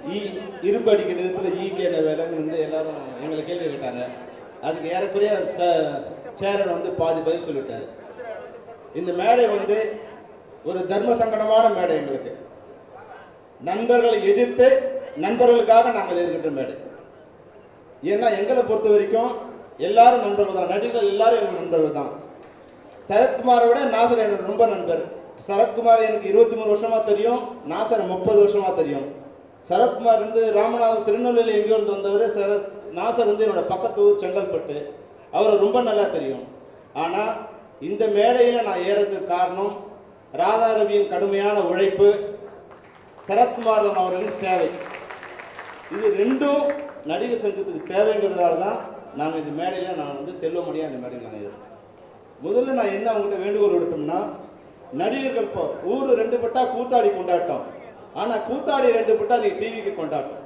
ஈ இரும்பு அடிக்கிற நேரத்தில் ஈக்கு என்ன வேலைன்னு வந்து எல்லாரும் எங்களை கேள்வி கேட்டாங்க அதுக்கு ஏறக்குறைய ச- சேரன் வந்து பாதி பதில் சொல்லிட்டாரு இந்த மேடை வந்து ஒரு தர்ம சங்கடமான மேடை எங்களுக்கு நண்பர்களை எதிர்த்து நண்பர்களுக்காக நாங்கள் எதிர்க்கின்ற மேடை ஏன்னா எங்களை பொறுத்த வரைக்கும் எல்லாரும் நண்பர்கள் தான் நடிகர்கள் எல்லாரும் எங்கள் நண்பர்கள் தான் சரத்குமாரை விட நாசர் எனக்கு ரொம்ப நண்பர் சரத்குமார் எனக்கு இருபத்தி மூணு வருஷமா தெரியும் நாசர் முப்பது வருஷமா தெரியும் சரத்குமார் வந்து ராமநாதன் திருநெல்வேலி எங்கேயோ இருந்து வந்தவர் சரத் நாசர் வந்து என்னோட பக்கத்து ஊர் செங்கல்பட்டு அவரை ரொம்ப நல்லா தெரியும் ஆனால் இந்த மேடையில் நான் ஏறதுக்கு காரணம் ராதாரவியின் கடுமையான உழைப்பு சரத்குமாரன் அவர்களின் சேவை இது ரெண்டும் நடிகர் சங்கத்துக்கு தேவைங்கிறதால தான் நாங்கள் இந்த மேடையில் நான் வந்து செல்வமணியாக இந்த மேடையில் நான் ஏறுறேன் முதல்ல நான் என்ன அவங்ககிட்ட வேண்டுகோள் விடுத்தோம்னா நடிகர்கள் இப்போ ஊர் ரெண்டு பட்டா கூத்தாடி கொண்டாட்டம் ஆனால் கூத்தாடி ரெண்டு பட்டா நீ டிவிக்கு கொண்டாட்டம்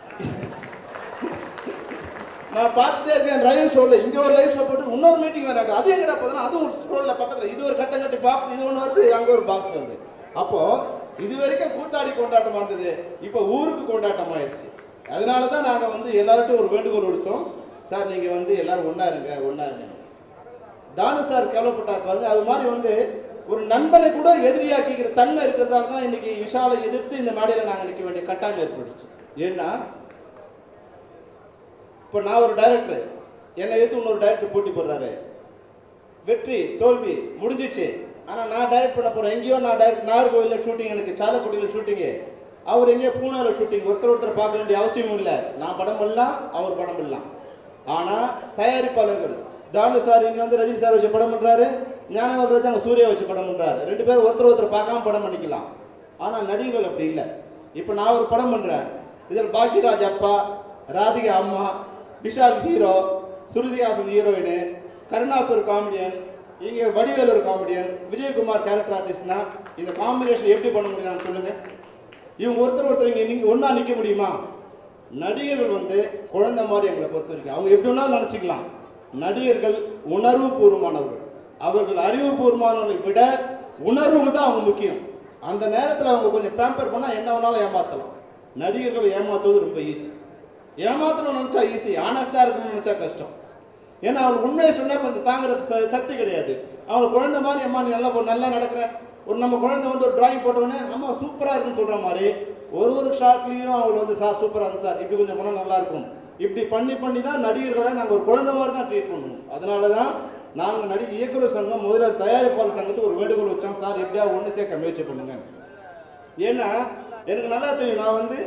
நான் பார்த்துட்டே இருக்கேன் லைவ் ஷோவில் இங்கே ஒரு லைவ் ஷோ போட்டு இன்னொரு மீட்டிங் வராங்க அது எங்கடா போதுன்னா அதுவும் ஸ்க்ரோலில் பக்கத்தில் இது ஒரு கட்டம் கட்டி பாக்ஸ் இது ஒன்று வருது அங்கே ஒரு பாக்ஸ் வருது அப்போ இது வரைக்கும் கூத்தாடி கொண்டாட்டம் வந்தது இப்போ ஊருக்கு கொண்டாட்டம் ஆயிடுச்சு அதனால தான் நாங்கள் வந்து எல்லார்ட்டும் ஒரு வேண்டுகோள் விடுத்தோம் சார் நீங்கள் வந்து எல்லாரும் ஒன்றா இருங்க ஒன்றா இருங்க தானு சார் கவலைப்பட்டார் பாருங்க அது மாதிரி வந்து ஒரு நண்பனை கூட எதிரியாக்கிக்கிற தன்மை இருக்கிறதால தான் இன்னைக்கு விஷாலை எதிர்த்து இந்த மேடையில் நாங்கள் நிற்க வேண்டிய கட்டாயம் ஏற்பட்டுச்சு ஏன்னா இப்போ நான் ஒரு டைரக்டர் என்னை எதிர்த்து இன்னொரு டைரக்டர் போட்டி போடுறாரு வெற்றி தோல்வி முடிஞ்சிச்சு ஆனால் நான் டைரக்ட் பண்ண போகிறேன் எங்கேயோ நான் டைரக்ட் நாகர்கோவிலில் ஷூட்டிங் எனக்கு சாலக்குடியில் ஷூட்டிங்கு அவர் எங்கேயோ பூனாவில் ஷூட்டிங் ஒருத்தர் ஒருத்தர் பார்க்க வேண்டிய அவசியமும் இல்லை நான் படம் பண்ணலாம் அவர் படம் பண்ணலாம் ஆனால் தயாரிப்பாளர்கள் தாண்டு சார் இங்கே வந்து ரஜினி சார் வச்சு படம் பண்ணுறாரு ஞானவர் ராஜா அங்கே சூர்யா வச்சு படம் பண்ணுறாரு ரெண்டு பேரும் ஒருத்தர் ஒருத்தர் பார்க்காம படம் பண்ணிக்கலாம் ஆனால் நடிகர்கள் அப்படி இல்லை இப்போ நான் ஒரு படம் பண்ணுறேன் இதில் பாக்கியராஜ் அப்பா ராதிகா அம்மா விஷால் ஹீரோ சுருதிஹாசன் ஹீரோயின் கருணாஸ் ஒரு காமெடியன் இங்கே வடிவேல் ஒரு காமெடியன் விஜயகுமார் கேரக்டர் ஆர்டிஸ்ட்னா இந்த காம்பினேஷன் எப்படி பண்ண முடியும் சொல்லுங்க இவங்க ஒருத்தர் ஒருத்தர் இங்கே நீங்க ஒன்றா நிற்க முடியுமா நடிகர்கள் வந்து குழந்தை மாதிரி எங்களை பொறுத்த வரைக்கும் அவங்க எப்படி வேணாலும் நினச்சிக்கலாம் நடிகர்கள் உணர்வு பூர்வமானவர்கள் அவர்கள் அறிவுபூர்வமானவர்களை விட உணர்வு தான் அவங்க முக்கியம் அந்த நேரத்தில் அவங்க கொஞ்சம் பேம்பர் பண்ணால் என்ன வேணாலும் ஏமாற்றலாம் நடிகர்களை ஏமாற்றுவது ரொம்ப ஈஸி ஏமாத்தணும்னு நினச்சா ஈஸி ஆனஸ்டாக இருக்கணும்னு நினச்சா கஷ்டம் ஏன்னா அவங்க உண்மையை சொன்னால் கொஞ்சம் தாங்குறது ச- சக்தி கிடையாது அவங்க குழந்தை மாதிரி அம்மா நீ நல்லா போ- நல்லா நடக்கிற ஒரு நம்ம குழந்தை வந்து ஒரு டிராயிங் போட்டவொடனே அம்மா சூப்பராக இருக்குன்னு சொல்கிற மாதிரி ஒரு ஒரு ஷாட்லேயும் அவங்க வந்து சார் சூப்பராக இருந்து சார் இப்படி கொஞ்சம் பண்ணால் நல்லா இருக்கும் இப்படி பண்ணி பண்ணி தான் நடிகர்களை நாங்கள் ஒரு குழந்தை மாதிரி தான் ட்ரீட் பண்ணுவோம் அதனால தான் நாங்கள் நடி இயக்குனர் சங்கம் முதல்ல தயாரிப்பாளர் சங்கத்துக்கு ஒரு வேண்டுகோள் வச்சோம் சார் எப்படியா ஒன்று சேர்க்க முயற்சி பண்ணுங்க ஏன்னா எனக்கு நல்லா தெரியும் நான் வந்து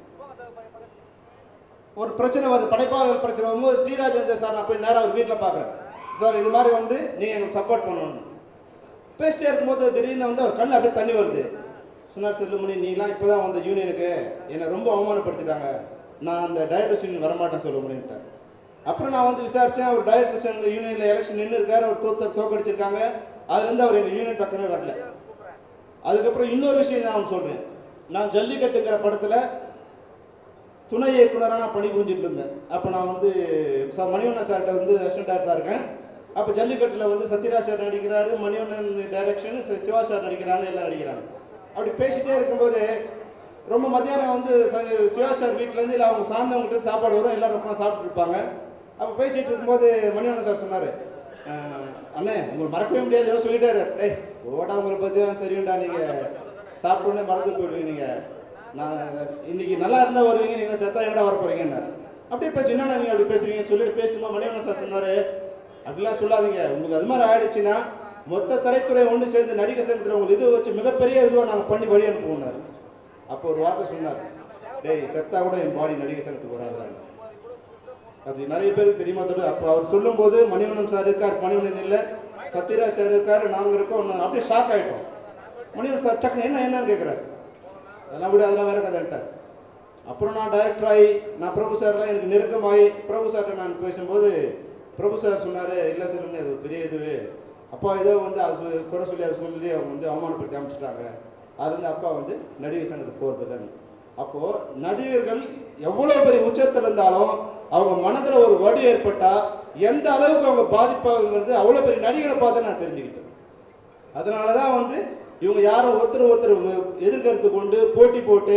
ஒரு பிரச்சனை வருது படைப்பாளர் பிரச்சனை வரும்போது டி ராஜேந்தர் சார் நான் போய் நேராக அவர் வீட்டில் பார்க்குறேன் சார் இது மாதிரி வந்து நீங்கள் எங்களுக்கு சப்போர்ட் பண்ணணும் பேசிட்டே இருக்கும்போது திடீர்னு வந்து அவர் கண்ணு அப்படியே தண்ணி வருது சொன்னார் செல்லுமணி நீலாம் இப்போ தான் வந்த யூனியனுக்கு என்னை ரொம்ப அவமானப்படுத்திட்டாங்க நான் அந்த டைரக்டர்ஸ் யூனியன் வரமாட்டேன் சொல்லுமணின்ட்டேன் அப்புறம் நான் வந்து விசாரித்தேன் அவர் டைரக்டர்ஸ் யூனியனில் எலெக்ஷன் நின்று இருக்காரு அவர் தோத்த தோக்கடிச்சிருக்காங்க அதுலேருந்து அவர் எங்கள் யூனியன் பக்கமே வரல அதுக்கப்புறம் இன்னொரு விஷயம் நான் சொல்கிறேன் நான் ஜல்லிக்கட்டுங்கிற படத்தில் துணை இயக்குனராக நான் பணி புரிஞ்சுட்டு இருந்தேன் அப்போ நான் வந்து ச- மணிவண்ணன் சார்கிட்ட வந்து அசிஸ்டன்ட் டேரக்டராக இருக்கேன் அப்போ ஜல்லிக்கட்டில் வந்து சத்யராஜ் சார் நடிக்கிறாரு மணிவண்ணன் டைரக்ஷன் சிவா சார் நடிக்கிறாங்க எல்லாம் நடிக்கிறாங்க அப்படி பேசிட்டே இருக்கும்போது ரொம்ப மத்தியானம் வந்து ச- சிவா சார் வீட்டிலேருந்து இல்லை அவங்க சார்ந்தவங்ககிட்ட சாப்பாடு வரும் எல்லாரும் உட்காந்து சாப்பிட்டு இருப்பாங்க அப்போ பேசிட்டு இருக்கும்போது மணிவண்ணன் சார் சொன்னார் அண்ணே உங்களுக்கு மறக்கவே முடியாது ஏதோ சொல்லிட்டாரு டேய் ஓடா உங்களை பற்றி தான் தெரியும்டா நீங்கள் சாப்பிட்டோன்னே மறந்து போயிடுவீங்க நீங்கள் நான் இன்னைக்கு நல்லா இருந்தால் வருவீங்க நீங்கள் செத்தா எங்கடா வர போகிறீங்கன்னாரு அப்படியே பேசி என்னண்ணா நீங்கள் அப்படி பேசுறீங்கன்னு சொல்லிட்டு பேசும்போது மணிவண்ணன் சார் சொன்னார் அப்படிலாம் சொல்லாதீங்க உங்களுக்கு அது மாதிரி ஆயிடுச்சுன்னா மொத்த திரைத்துறை ஒன்று சேர்ந்து நடிகர் சங்கத்தில் உங்களுக்கு இது வச்சு மிகப்பெரிய இதுவாக நாங்கள் பண்ணி வழி அனுப்புவோம்னாரு அப்போ ஒரு வார்த்தை சொன்னார் டேய் செத்தா கூட என் பாடி நடிகர் சங்கத்துக்கு வராதுறாங்க அது நிறைய பேருக்கு தெரியுமா தோடு அப்போ அவர் சொல்லும்போது மணிவண்ணன் சார் இருக்கார் மணிவண்ணன் இல்லை சத்யராஜ் சார் இருக்காரு நாங்கள் இருக்கோம் ஒன்று அப்படியே ஷாக் ஆகிட்டோம் மணிவண்ணன் சார் டக்குனு என்ன என்னன்னு கேட்குறாரு அதெல்லாம் விட அதெல்லாம் வேற கதைன்ட்டார் அப்புறம் நான் டைரக்டர் ஆகி நான் பிரபு சார்லாம் எனக்கு நெருக்கமாகி பிரபு சார்கிட்ட நான் பேசும்போது பிரபு சார் சொன்னார் இல்லை சொல்லுங்க அது ஒரு பெரிய இது அப்பா ஏதோ வந்து அது சொ- குறை சொல்லி அதை சொல்லி அவங்க வந்து அவமானப்படுத்தி அமைச்சிட்டாங்க அது வந்து அப்பா வந்து நடிகர் சங்கத்துக்கு போகிறதில்லன்னு அப்போது நடிகர்கள் எவ்வளோ பெரிய உச்சத்தில் இருந்தாலும் அவங்க மனதில் ஒரு வடு ஏற்பட்டா எந்த அளவுக்கு அவங்க பாதிப்பாகுங்கிறது அவ்வளோ பெரிய நடிகரை பார்த்து நான் தெரிஞ்சுக்கிட்டேன் அதனால தான் வந்து இவங்க யாரும் ஒருத்தர் ஒருத்தர் எதிர்கருத்து கொண்டு போட்டி போட்டு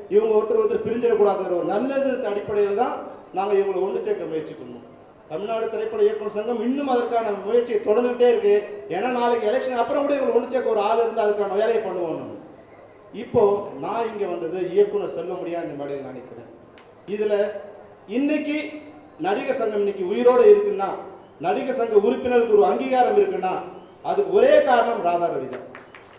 இவங்க ஒருத்தர் ஒருத்தர் பிரிஞ்சிடக்கூடாதுங்கிற ஒரு நல்லெண்ணத்தின் அடிப்படையில் தான் நாங்கள் இவங்களை ஒன்று சேர்க்க முயற்சி பண்ணோம் தமிழ்நாடு திரைப்பட இயக்குனர் சங்கம் இன்னும் அதற்கான முயற்சியை தொடர்ந்துகிட்டே இருக்கு ஏன்னா நாளைக்கு எலெக்ஷன் அப்புறம் கூட இவங்களை ஒன்று சேர்க்க ஒரு ஆள் இருந்து அதுக்கான வேலையை பண்ணுவோம் நம்ம. இப்போ நான் இங்க வந்தது இயக்குனர் செல்ல முடியாது இந்த மேடையில் நான் நினைக்கிறேன் இதுல இன்னைக்கு நடிகர் சங்கம் இன்னைக்கு உயிரோட இருக்குன்னா நடிகர் சங்க உறுப்பினருக்கு ஒரு அங்கீகாரம் இருக்குன்னா அதுக்கு ஒரே காரணம் ராதா ரவி தான்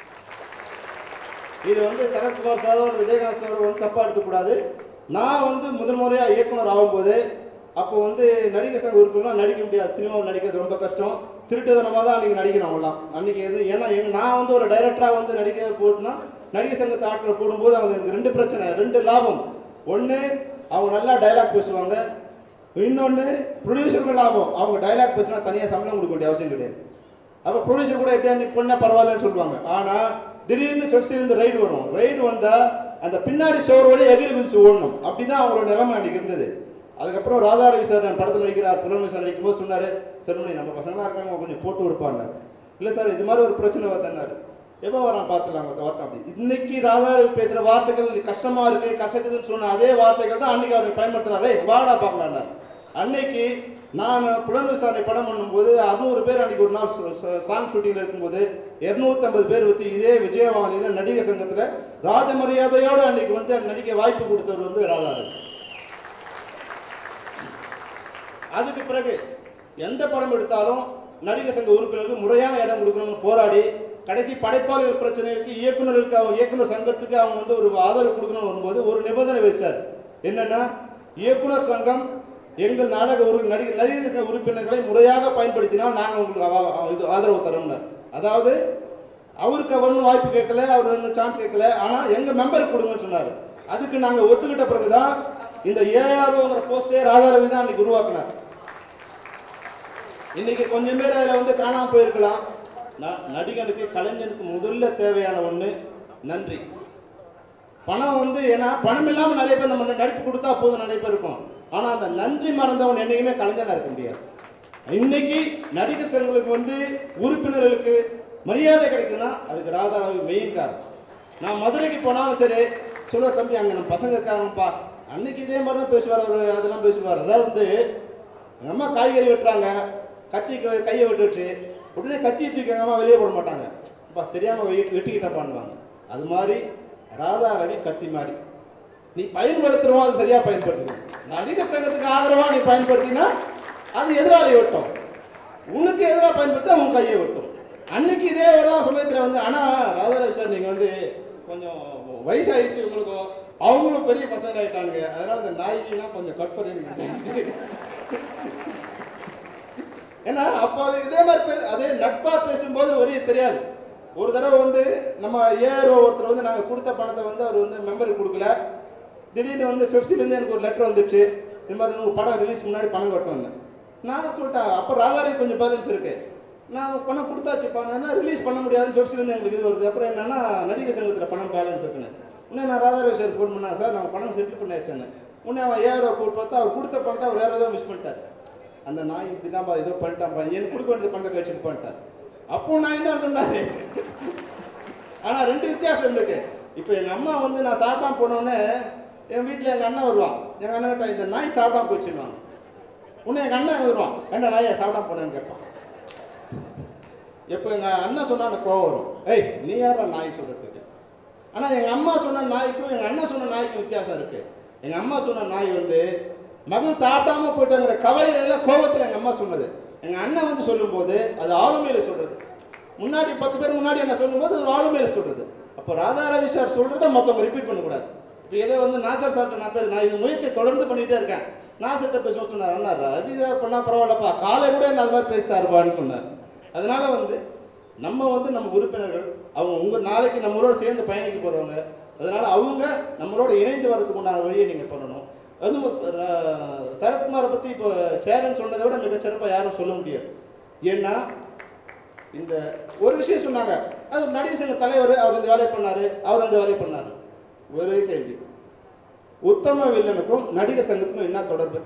இது வந்து சரத்குமார் சார் விஜயகாந்த் சார் வந்து தப்பா எடுத்துக்கூடாது நான் வந்து முதல் முறையா இயக்குனர் ஆகும்போது அப்போ வந்து நடிகர் சங்க உறுப்பினர் நடிக்க முடியாது சினிமாவில் நடிக்கிறது ரொம்ப கஷ்டம் திருட்டுத்தனமாக தான் அன்றைக்கி நடிக்கணும் அவங்களாம் அன்றைக்கி எது ஏன்னா எங்க நான் வந்து ஒரு டைரக்டராக வந்து நடிக்க போட்டுனா நடிகர் சங்கத்தை ஆட்களை போடும்போது அவங்க எனக்கு ரெண்டு பிரச்சனை ரெண்டு லாபம் ஒன்று அவங்க நல்லா டைலாக் பேசுவாங்க இன்னொன்று ப்ரொடியூசர்கள் லாபம் அவங்க டைலாக் பேசினா தனியாக சம்பளம் கொடுக்க வேண்டிய அவசியம் கிடையாது அப்போ ப்ரொடியூசர் கூட எப்படியா நீ பண்ணா பரவாயில்லன்னு சொல்லுவாங்க ஆனால் திடீர்னு பெப்சிலேருந்து ரைடு வரும் ரைடு வந்தால் அந்த பின்னாடி சோறு வழி எகிரி குதிச்சு ஓடணும் அப்படி தான் அவங்களோட நிலைமை அன்றைக்கி இருந்தது அதுக்கப்புறம் ராதாரவி சார் நான் படத்தில் நடிக்கிறார் புலமை சார் நடிக்கும் போது சொன்னார் செருமணி நம்ம பசங்களாக இருக்காங்க அவங்க கொஞ்சம் போட்டு கொடுப்பான்னாரு இல்லை சார் இது மாதிரி ஒரு பிரச்சனை வருதுன்னாரு எப்போ வரான் பார்த்துலாம் வரட்டும் அப்படி இன்னைக்கு ராதாரவி பேசுகிற வார்த்தைகள் கஷ்டமா இருக்கு கசக்குதுன்னு சொன்ன அதே வார்த்தைகள் தான் அன்னைக்கு அவர் பயன்படுத்தினாரே வாடா பார்க்கலான்னாரு அன்னைக்கு நான் புலன் விசாரணை படம் பண்ணும்போது அறுநூறு பேர் அன்னைக்கு ஒரு நாள் சாங் ஷூட்டிங்கில் இருக்கும்போது இருநூத்தம்பது பேர் வச்சு இதே விஜயவாணியில் நடிகர் சங்கத்தில் ராஜமரியாதையோடு அன்னைக்கு வந்து நடிக்க வாய்ப்பு கொடுத்தவர் வந்து ராதாரவி அதுக்கு பிறகு எந்த படம் எடுத்தாலும் நடிகர் சங்க உறுப்பினருக்கு முறையான இடம் கொடுக்கணும்னு போராடி கடைசி படைப்பாளர்கள் பிரச்சனைகளுக்கு இயக்குனர்களுக்கு அவங்க இயக்குனர் சங்கத்துக்கு அவங்க வந்து ஒரு ஆதரவு கொடுக்கணும்னு வரும்போது ஒரு நிபந்தனை வச்சார் என்னன்னா இயக்குனர் சங்கம் எங்கள் நாடக உறு நடிகர் நடிகர் சங்க உறுப்பினர்களை முறையாக பயன்படுத்தினால் நாங்கள் உங்களுக்கு அவ- அவ- இது ஆதரவு தரோம்னார் அதாவது அவருக்கு அவர் வாய்ப்பு கேட்கல அவர் இன்னும் சான்ஸ் கேட்கல ஆனால் எங்கள் மெம்பருக்கு கொடுங்கன்னு சொன்னார் அதுக்கு நாங்கள் ஒத்துக்கிட்ட பிறகுதான் இந்த ஏஆர்ஓங்கிற போஸ்டே ராதாரவி தான் அன்னைக்கு உருவாக்குனார் இன்னைக்கு கொஞ்சம் பேர் அதில் வந்து காணாம போயிருக்கலாம் ந- நடிகனுக்கு கலைஞனுக்கு முதல்ல தேவையான ஒன்று நன்றி பணம் வந்து ஏன்னா பணம் இல்லாமல் நிறைய பேர் நம்ம நடிப்பு கொடுத்தா போதும் நிறைய பேர் இருக்கும் ஆனால் அந்த நன்றி மறந்தவன் என்னைக்குமே கலைஞனாக இருக்க முடியாது இன்னைக்கு நடிகர் சங்கங்களுக்கு வந்து உறுப்பினர்களுக்கு மரியாதை கிடைக்குதுன்னா அதுக்கு ராதாராவி மெயின் காரணம் நான் மதுரைக்கு போனாலும் சரி சொல்ல தம்பி அங்கே நம்ம பசங்க இருக்காங்கப்பா அன்னைக்கு இதே மாதிரி தான் பேசுவார் அவர் அதெல்லாம் பேசுவார் அதாவது வந்து எங்கள் அம்மா காய்கறி வெட்டுறாங்க கத்தி க- கையை விட்டுச்சு உடனே கத்தியை தூக்கி எங்கள் அம்மா வெளியே போட மாட்டாங்க அப்பா தெரியாமல் வெட்டி வெட்டிக்கிட்ட பண்ணுவாங்க அது மாதிரி ராதா ரவி கத்தி மாதிரி நீ பயன்படுத்துறோம் அது சரியா பயன்படுத்தணும் நடிகர் சங்கத்துக்கு ஆதரவா நீ பயன்படுத்தினா அது எதிராளி வெட்டும் உனக்கு எதிராக பயன்படுத்தி அவன் கையை வெட்டும் அன்னைக்கு இதே தான் சமயத்தில் வந்து ஆனா ராதாரவி சார் நீங்க வந்து கொஞ்சம் வயசாயிடுச்சு உங்களுக்கும் அவங்களும் பெரிய பசங்க ஆயிட்டாங்க அதனால இந்த நாய்க்கெல்லாம் கொஞ்சம் கட் பண்ணி ஏன்னா அப்போ அது இதே மாதிரி பே அதே நட்பா பேசும்போது ஒரே தெரியாது ஒரு தடவை வந்து நம்ம ஏஆர்ஓ ஒருத்தர் வந்து நாங்கள் கொடுத்த பணத்தை வந்து அவர் வந்து மெம்பருக்கு கொடுக்கல திடீர்னு வந்து பெப்சிலேருந்து எனக்கு ஒரு லெட்டர் வந்துச்சு இது மாதிரி உங்கள் படம் ரிலீஸ் முன்னாடி பணம் கட்டணும்னு நான் சொல்லிட்டேன் அப்போ ராதாரி கொஞ்சம் பேலன்ஸ் இருக்கு நான் பணம் கொடுத்தாச்சு பணம் ரிலீஸ் பண்ண முடியாதுன்னு பெப்சிலேருந்து எங்களுக்கு இது வருது அப்புறம் என்னன்னா நடிகர் சங்கத்தில் பணம் பேலன்ஸ் இருக்குன்னு உடனே நான் ராதாரி சார் ஃபோன் பண்ணேன் சார் நான் பணம் செட்டில் பண்ணியாச்சேன்னு உடனே அவன் ஏஆர்ஓ கூப்பிட்டு பார்த்தா அவர் கொடுத்த பணத்தை அவர் வேற ஏதோ மிஸ் பண்ணிட்டார் அந்த நாய் இப்படி தான் ஏதோ பண்ணிட்டான்ப்பா எனக்கு கொடுக்க வேண்டியது பணத்தை கழிச்சுட்டு பண்ணிட்டார் அப்போ நான் என்ன சொன்னாரு ஆனா ரெண்டு வித்தியாசம் இருக்கு இப்போ எங்க அம்மா வந்து நான் சாப்பிடாம போனோடனே என் வீட்டில் எங்க அண்ணன் வருவான் எங்க அண்ணன் கிட்ட இந்த நாய் சாப்பிடாம போச்சுருவாங்க உடனே எங்க அண்ணன் வருவான் ஏண்டா நாயை சாப்பிடாம போனேன்னு கேட்பான் எப்போ எங்க அண்ணன் சொன்னா எனக்கு கோவம் வரும் ஏய் நீ யாரா நாய் சொல்றதுக்கு ஆனா எங்க அம்மா சொன்ன நாய்க்கும் எங்க அண்ணன் சொன்ன நாய்க்கும் வித்தியாசம் இருக்கு எங்க அம்மா சொன்ன நாய் வந்து மகன் சாப்பிடாம போயிட்டாங்கிற கவலையில எல்லாம் கோபத்துல எங்க அம்மா சொன்னது எங்க அண்ணன் வந்து சொல்லும்போது அது ஆளுமையில சொல்றது முன்னாடி பத்து பேர் முன்னாடி என்ன சொல்லும்போது அது ஒரு ஆளுமையில சொல்றது அப்போ ராதாரவி சார் சொல்றத மொத்தம் ரிப்பீட் பண்ணக்கூடாது இப்போ ஏதோ வந்து நாசர் சார்ட்ட நான் பேச நான் இது முயற்சியை தொடர்ந்து பண்ணிட்டே இருக்கேன் நாசர்கிட்ட பேச சொன்னார் அண்ணா ரவி சார் பண்ணா பரவாயில்லப்பா காலை கூட என்ன அது மாதிரி பேசிட்டாருப்பான்னு சொன்னார் அதனால வந்து நம்ம வந்து நம்ம உறுப்பினர்கள் அவங்க உங்க நாளைக்கு நம்மளோட சேர்ந்து பயணிக்க போறவங்க அதனால அவங்க நம்மளோட இணைந்து வரதுக்கு உண்டான வழியை நீங்க பண்ணணும் அதுவும் ச- ர- சரத்குமாரை பத்தி இப்போ சேரன் சொன்னதை விட மிகச் சிறப்பாக யாரும் சொல்ல முடியாது ஏன்னா இந்த ஒரு விஷயம் சொன்னாங்க அது நடிகர் சங்க தலைவர் அவர் இந்த வேலையை பண்ணாரு அவர் அந்த வேலையை பண்ணாரு ஒரே கேள்வி உத்தம வில்லனுக்கும் நடிகர் சங்கத்துக்கும் என்ன தொடர்பு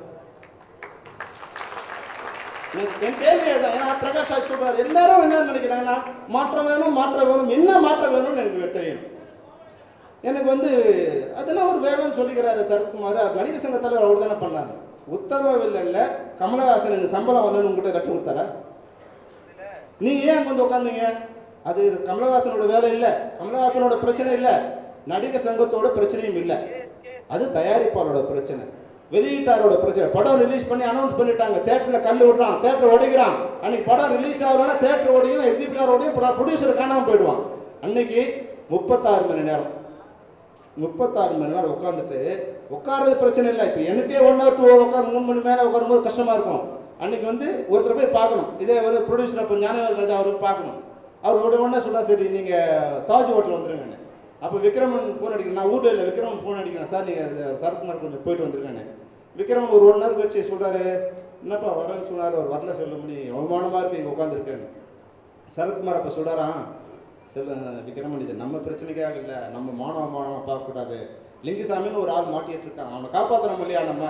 என் என் கேள்வி அதுதான் ஏன்னா பிரகாஷ் ராஜ் சொல்றாரு எல்லாரும் என்ன நினைக்கிறாங்கன்னா மாற்றம் வேணும் மாற்றம் வேணும் என்ன மாற்றம் வேணும்னு எனக்கு தெரியணும் எனக்கு வந்து அதெல்லாம் ஒரு வேலைன்னு சொல்லிக்கிறாரு சரத்குமார் அவர் நடிகர் சங்க தலைவர் அவர் தானே பண்ணாரு உத்தரவு இல்லை கமலஹாசன் எனக்கு சம்பளம் வரலன்னு உங்ககிட்ட கற்றுக் கொடுத்தாரா நீங்க ஏன் கொஞ்சம் உட்காந்தீங்க அது கமலஹாசனோட வேலை இல்ல கமலஹாசனோட பிரச்சனை இல்ல நடிகர் சங்கத்தோட பிரச்சனையும் இல்ல அது தயாரிப்பாளரோட பிரச்சனை வெளியீட்டாரோட பிரச்சனை படம் ரிலீஸ் பண்ணி அனௌன்ஸ் பண்ணிட்டாங்க தேட்டர்ல கல் விடுறான் தேட்டர் உடைக்கிறான் அன்னைக்கு படம் ரிலீஸ் ஆகலன்னா தேட்டர் ஓடையும் எக்ஸிபிட்டர் ஓடையும் ப்ரொடியூசர் காணாம போயிடுவான் அன்னைக்கு முப்பத்தாறு மணி நேரம் முப்பத்தாறு மணி நேரம் உட்காந்துட்டு உட்கார்றது பிரச்சனை இல்லை இப்போ எனக்கே ஒன் ஹவர் டூ ஹவர் உட்காந்து மூணு மணி மேலே உட்காரும்போது கஷ்டமா இருக்கும் அன்னைக்கு வந்து ஒருத்தர் போய் பார்க்கணும் இதே ஒரு ப்ரொடியூசர் அப்போ ஞானவேல் ராஜா அவருக்கு பார்க்கணும் அவர் உடனே உடனே சொன்னா சரி நீங்கள் தாஜ் ஹோட்டல் வந்துருங்கன்னு அப்போ விக்ரமன் ஃபோன் அடிக்கிறேன் நான் ஊரில் இல்லை விக்ரமன் ஃபோன் அடிக்கிறேன் சார் நீங்கள் சரத்குமார் கொஞ்சம் போயிட்டு வந்துருங்கன்னு விக்ரமன் ஒரு ஒன் ஹவர் கழிச்சு சொல்றாரு என்னப்பா வரேன்னு சொன்னார் அவர் வரல சொல்ல முடியும் அவமானமாக இருக்கு இங்கே உட்காந்துருக்கேன்னு சரத்குமார் அப்போ சொல்றாராம் செல்ல விக்ரமன் இது நம்ம பிரச்சனைக்காக இல்லை நம்ம மானவ மானவ பார்க்கக்கூடாது லிங்குசாமின்னு ஒரு ஆள் மாட்டிட்டு இருக்கான் அவனை காப்பாற்றணும் இல்லையா நம்ம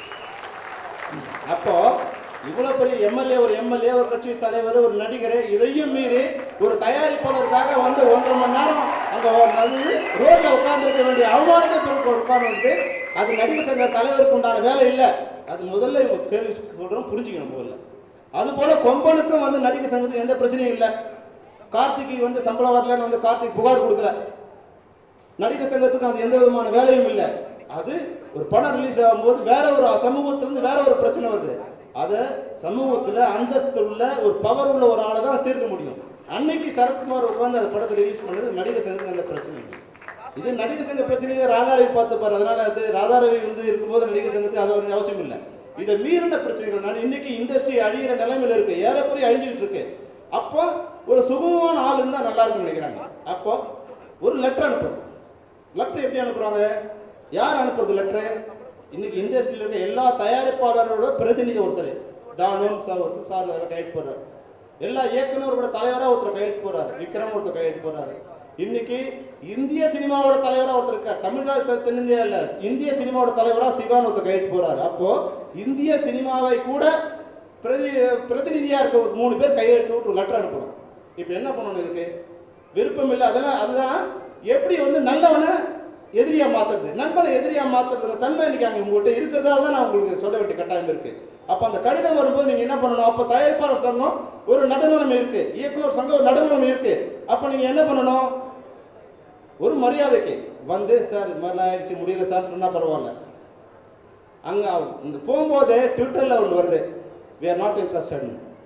அப்போ இவ்வளவு பெரிய எம்எல்ஏ ஒரு எம்எல்ஏ ஒரு கட்சி தலைவர் ஒரு நடிகர் இதையும் மீறி ஒரு தயாரிப்பாளருக்காக வந்து ஒன்றரை மணி நேரம் அங்க வந்து ரோட்ல உட்கார்ந்துருக்க வேண்டிய அவமானத்தை பொருட்கள் உட்கார்ந்து வந்து அது நடிகர் சங்க தலைவருக்கு உண்டான வேலை இல்லை அது முதல்ல இவங்க கேள்வி சொல்றோம் புரிஞ்சுக்கணும் முதல்ல அது போல கொம்பனுக்கும் வந்து நடிகர் சங்கத்துக்கு எந்த பிரச்சனையும் இல்லை கார்த்திக்கு வந்து சம்பளம் வரலன்னு வந்து கார்த்திக் புகார் கொடுக்கல நடிகர் சங்கத்துக்கு அது எந்த விதமான வேலையும் இல்லை அது ஒரு படம் ரிலீஸ் ஆகும்போது வேற ஒரு சமூகத்திலிருந்து வேற ஒரு பிரச்சனை வருது அதை சமூகத்துல அந்தஸ்து உள்ள ஒரு பவர் உள்ள ஒரு ஆளை தான் தீர்க்க முடியும் அன்னைக்கு சரத்குமார் உட்கார்ந்து அந்த படத்தை ரிலீஸ் பண்ணது நடிகர் சங்கத்துக்கு அந்த பிரச்சனை இல்லை இது நடிகர் சங்க பிரச்சனையை ராதாரவி பார்த்து பாரு அதனால அது ராதாரவி வந்து இருக்கும்போது நடிகர் சங்கத்துக்கு அது ஒரு அவசியம் இல்லை இதை மீறின பிரச்சனைகள் நான் இன்னைக்கு இண்டஸ்ட்ரி அழியிற நிலைமையில இருக்கு ஏறக்குறைய அழிஞ்சுக்கிட்டு இருக்கு அப்போ ஒரு சுகமான ஆள் இருந்தா நல்லா இருக்கும்னு நினைக்கிறாங்க அப்போ ஒரு லெட்டர் அனுப்புறோம் லெட்டர் எப்படி அனுப்புறாங்க யார் அனுப்புறது லெட்டர் இன்னைக்கு இண்டஸ்ட்ரியில் இருக்க எல்லா தயாரிப்பாளரோட பிரதிநிதி ஒருத்தர் தானம் சார் ஒருத்தர் சார் அதில் கையெழுத்து போடுறாரு எல்லா இயக்குனரோட தலைவரா ஒருத்தர் கையெழுத்து போடுறாரு விக்ரம் ஒருத்தர் கையெழுத்து போடுறாரு இன்னைக்கு இந்திய சினிமாவோட தலைவரா ஒருத்தர் இருக்கார் தமிழ்நாடு தெ- தென்னிந்தியா இல்ல இந்திய சினிமாவோட தலைவரா சிவான் ஒருத்தர் கையெழுத்து போறாரு அப்போ இந்திய சினிமாவை கூட பிரதி பிரதிநிதியா இருக்க ஒரு மூணு பேர் கையெழுத்து விட்டு லெட்டர் அனுப்புறோம் இப்போ என்ன பண்ணணும் இதுக்கு விருப்பம் இல்லை அதெல்லாம் அதுதான் எப்படி வந்து நல்லவனை எதிரியா மாத்துறது நண்பனை எதிரியா மாத்துறது தன்மை இன்னைக்கு அங்க உங்ககிட்ட இருக்கிறதால தான் நான் உங்களுக்கு சொல்ல வேண்டிய கட்டாயம் இருக்கு அப்ப அந்த கடிதம் வரும்போது நீங்க என்ன பண்ணணும் அப்ப தயாரிப்பாளர் சங்கம் ஒரு நடுநிலைமை இருக்கு இயக்குனர் சங்கம் ஒரு நடுநிலைமை இருக்கு அப்ப நீங்க என்ன பண்ணணும் ஒரு மரியாதைக்கு வந்து சார் இது மாதிரிலாம் ஆயிடுச்சு முடியல சார் சொன்னா பரவாயில்ல அங்க இங்க போகும்போது ட்விட்டர்ல ஒன்று வருது we are நாட் இன்ட்ரெஸ்டட்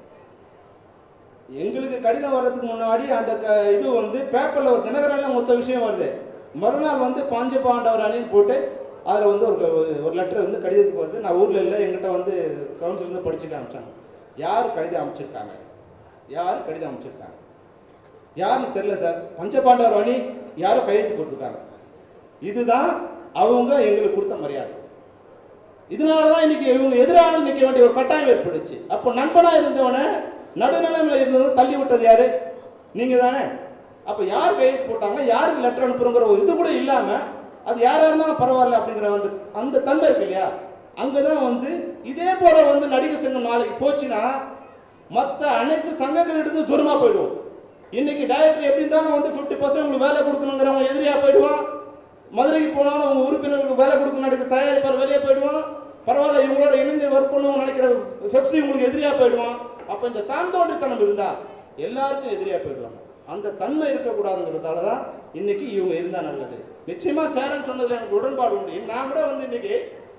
எங்களுக்கு கடிதம் வர்றதுக்கு முன்னாடி அந்த க- இது வந்து பேப்பர்ல ஒரு தினகரன்ல மொத்த விஷயம் வருது மறுநாள் வந்து பாஞ்ச பாண்டவர் அணின்னு போட்டு அதில் வந்து ஒரு க- ஒரு லெட்டர் வந்து கடிதத்துக்கு வருது நான் ஊரில் இல்லை எங்கிட்ட வந்து கவுன்சில் இருந்து படிச்சு காமிச்சாங்க யார் கடிதம் அமைச்சிருக்காங்க யார் கடிதம் அமைச்சிருக்காங்க யாருன்னு தெரியல சார் பஞ்சபாண்டவர் அணி யாரோ கையெழுத்து போட்டிருக்காங்க இதுதான் அவங்க எங்களுக்கு கொடுத்த மரியாதை இதனால தான் இன்னைக்கு இவங்க எதிராக நிற்க வேண்டிய ஒரு கட்டாயம் ஏற்பட்டுச்சு அப்போ நண்பனா இருந்தவனை நடுநிலைமையில் இருந்தவனை தள்ளி விட்டது யாரு நீங்க தானே அப்போ யார் கையெழுத்து போட்டாங்க யாருக்கு லெட்டர் அனுப்புறோங்கிற ஒரு இது கூட இல்லாம அது யாரா இருந்தாலும் பரவாயில்ல அப்படிங்கிற அந்த அந்த தன்மை இருக்கு இல்லையா அங்கதான் வந்து இதே போல வந்து நடிகர் சங்கம் நாளைக்கு போச்சுன்னா மற்ற அனைத்து சங்கங்களிலிருந்து தூரமா போயிடுவோம் இன்னைக்கு டைரக்டர் எப்படி இருந்தாலும் வந்து ஃபிஃப்டி பர்சன்ட் உங்களுக்கு வேலை கொடுக்கணுங்கிறவங்க எதிரியா போயிடுவான் மதுரைக்கு போனாலும் அவங்க உறுப்பினர்களுக்கு வேலை கொடுக்க நினைக்கிற தயாரிப்பார் வெளியே போயிடுவான் பரவாயில்ல இவங்களோட இணைந்து ஒர்க் பண்ணுவோம் நினைக்கிற பெப்சி உங்களுக்கு எதிரியா போயிடுவான் அப்ப இந்த தாந்தோன்றித்தனம் இருந்தா எல்லாருக்கும் எதிரியா போயிடுவாங்க அந்த தன்மை இருக்கக்கூடாதுங்கிறதால தான் இன்னைக்கு இவங்க இருந்தா நல்லது நிச்சயமா சேரன் சொன்னதுல எனக்கு உடன்பாடு உண்டு நான் கூட வந்து இன்னைக்கு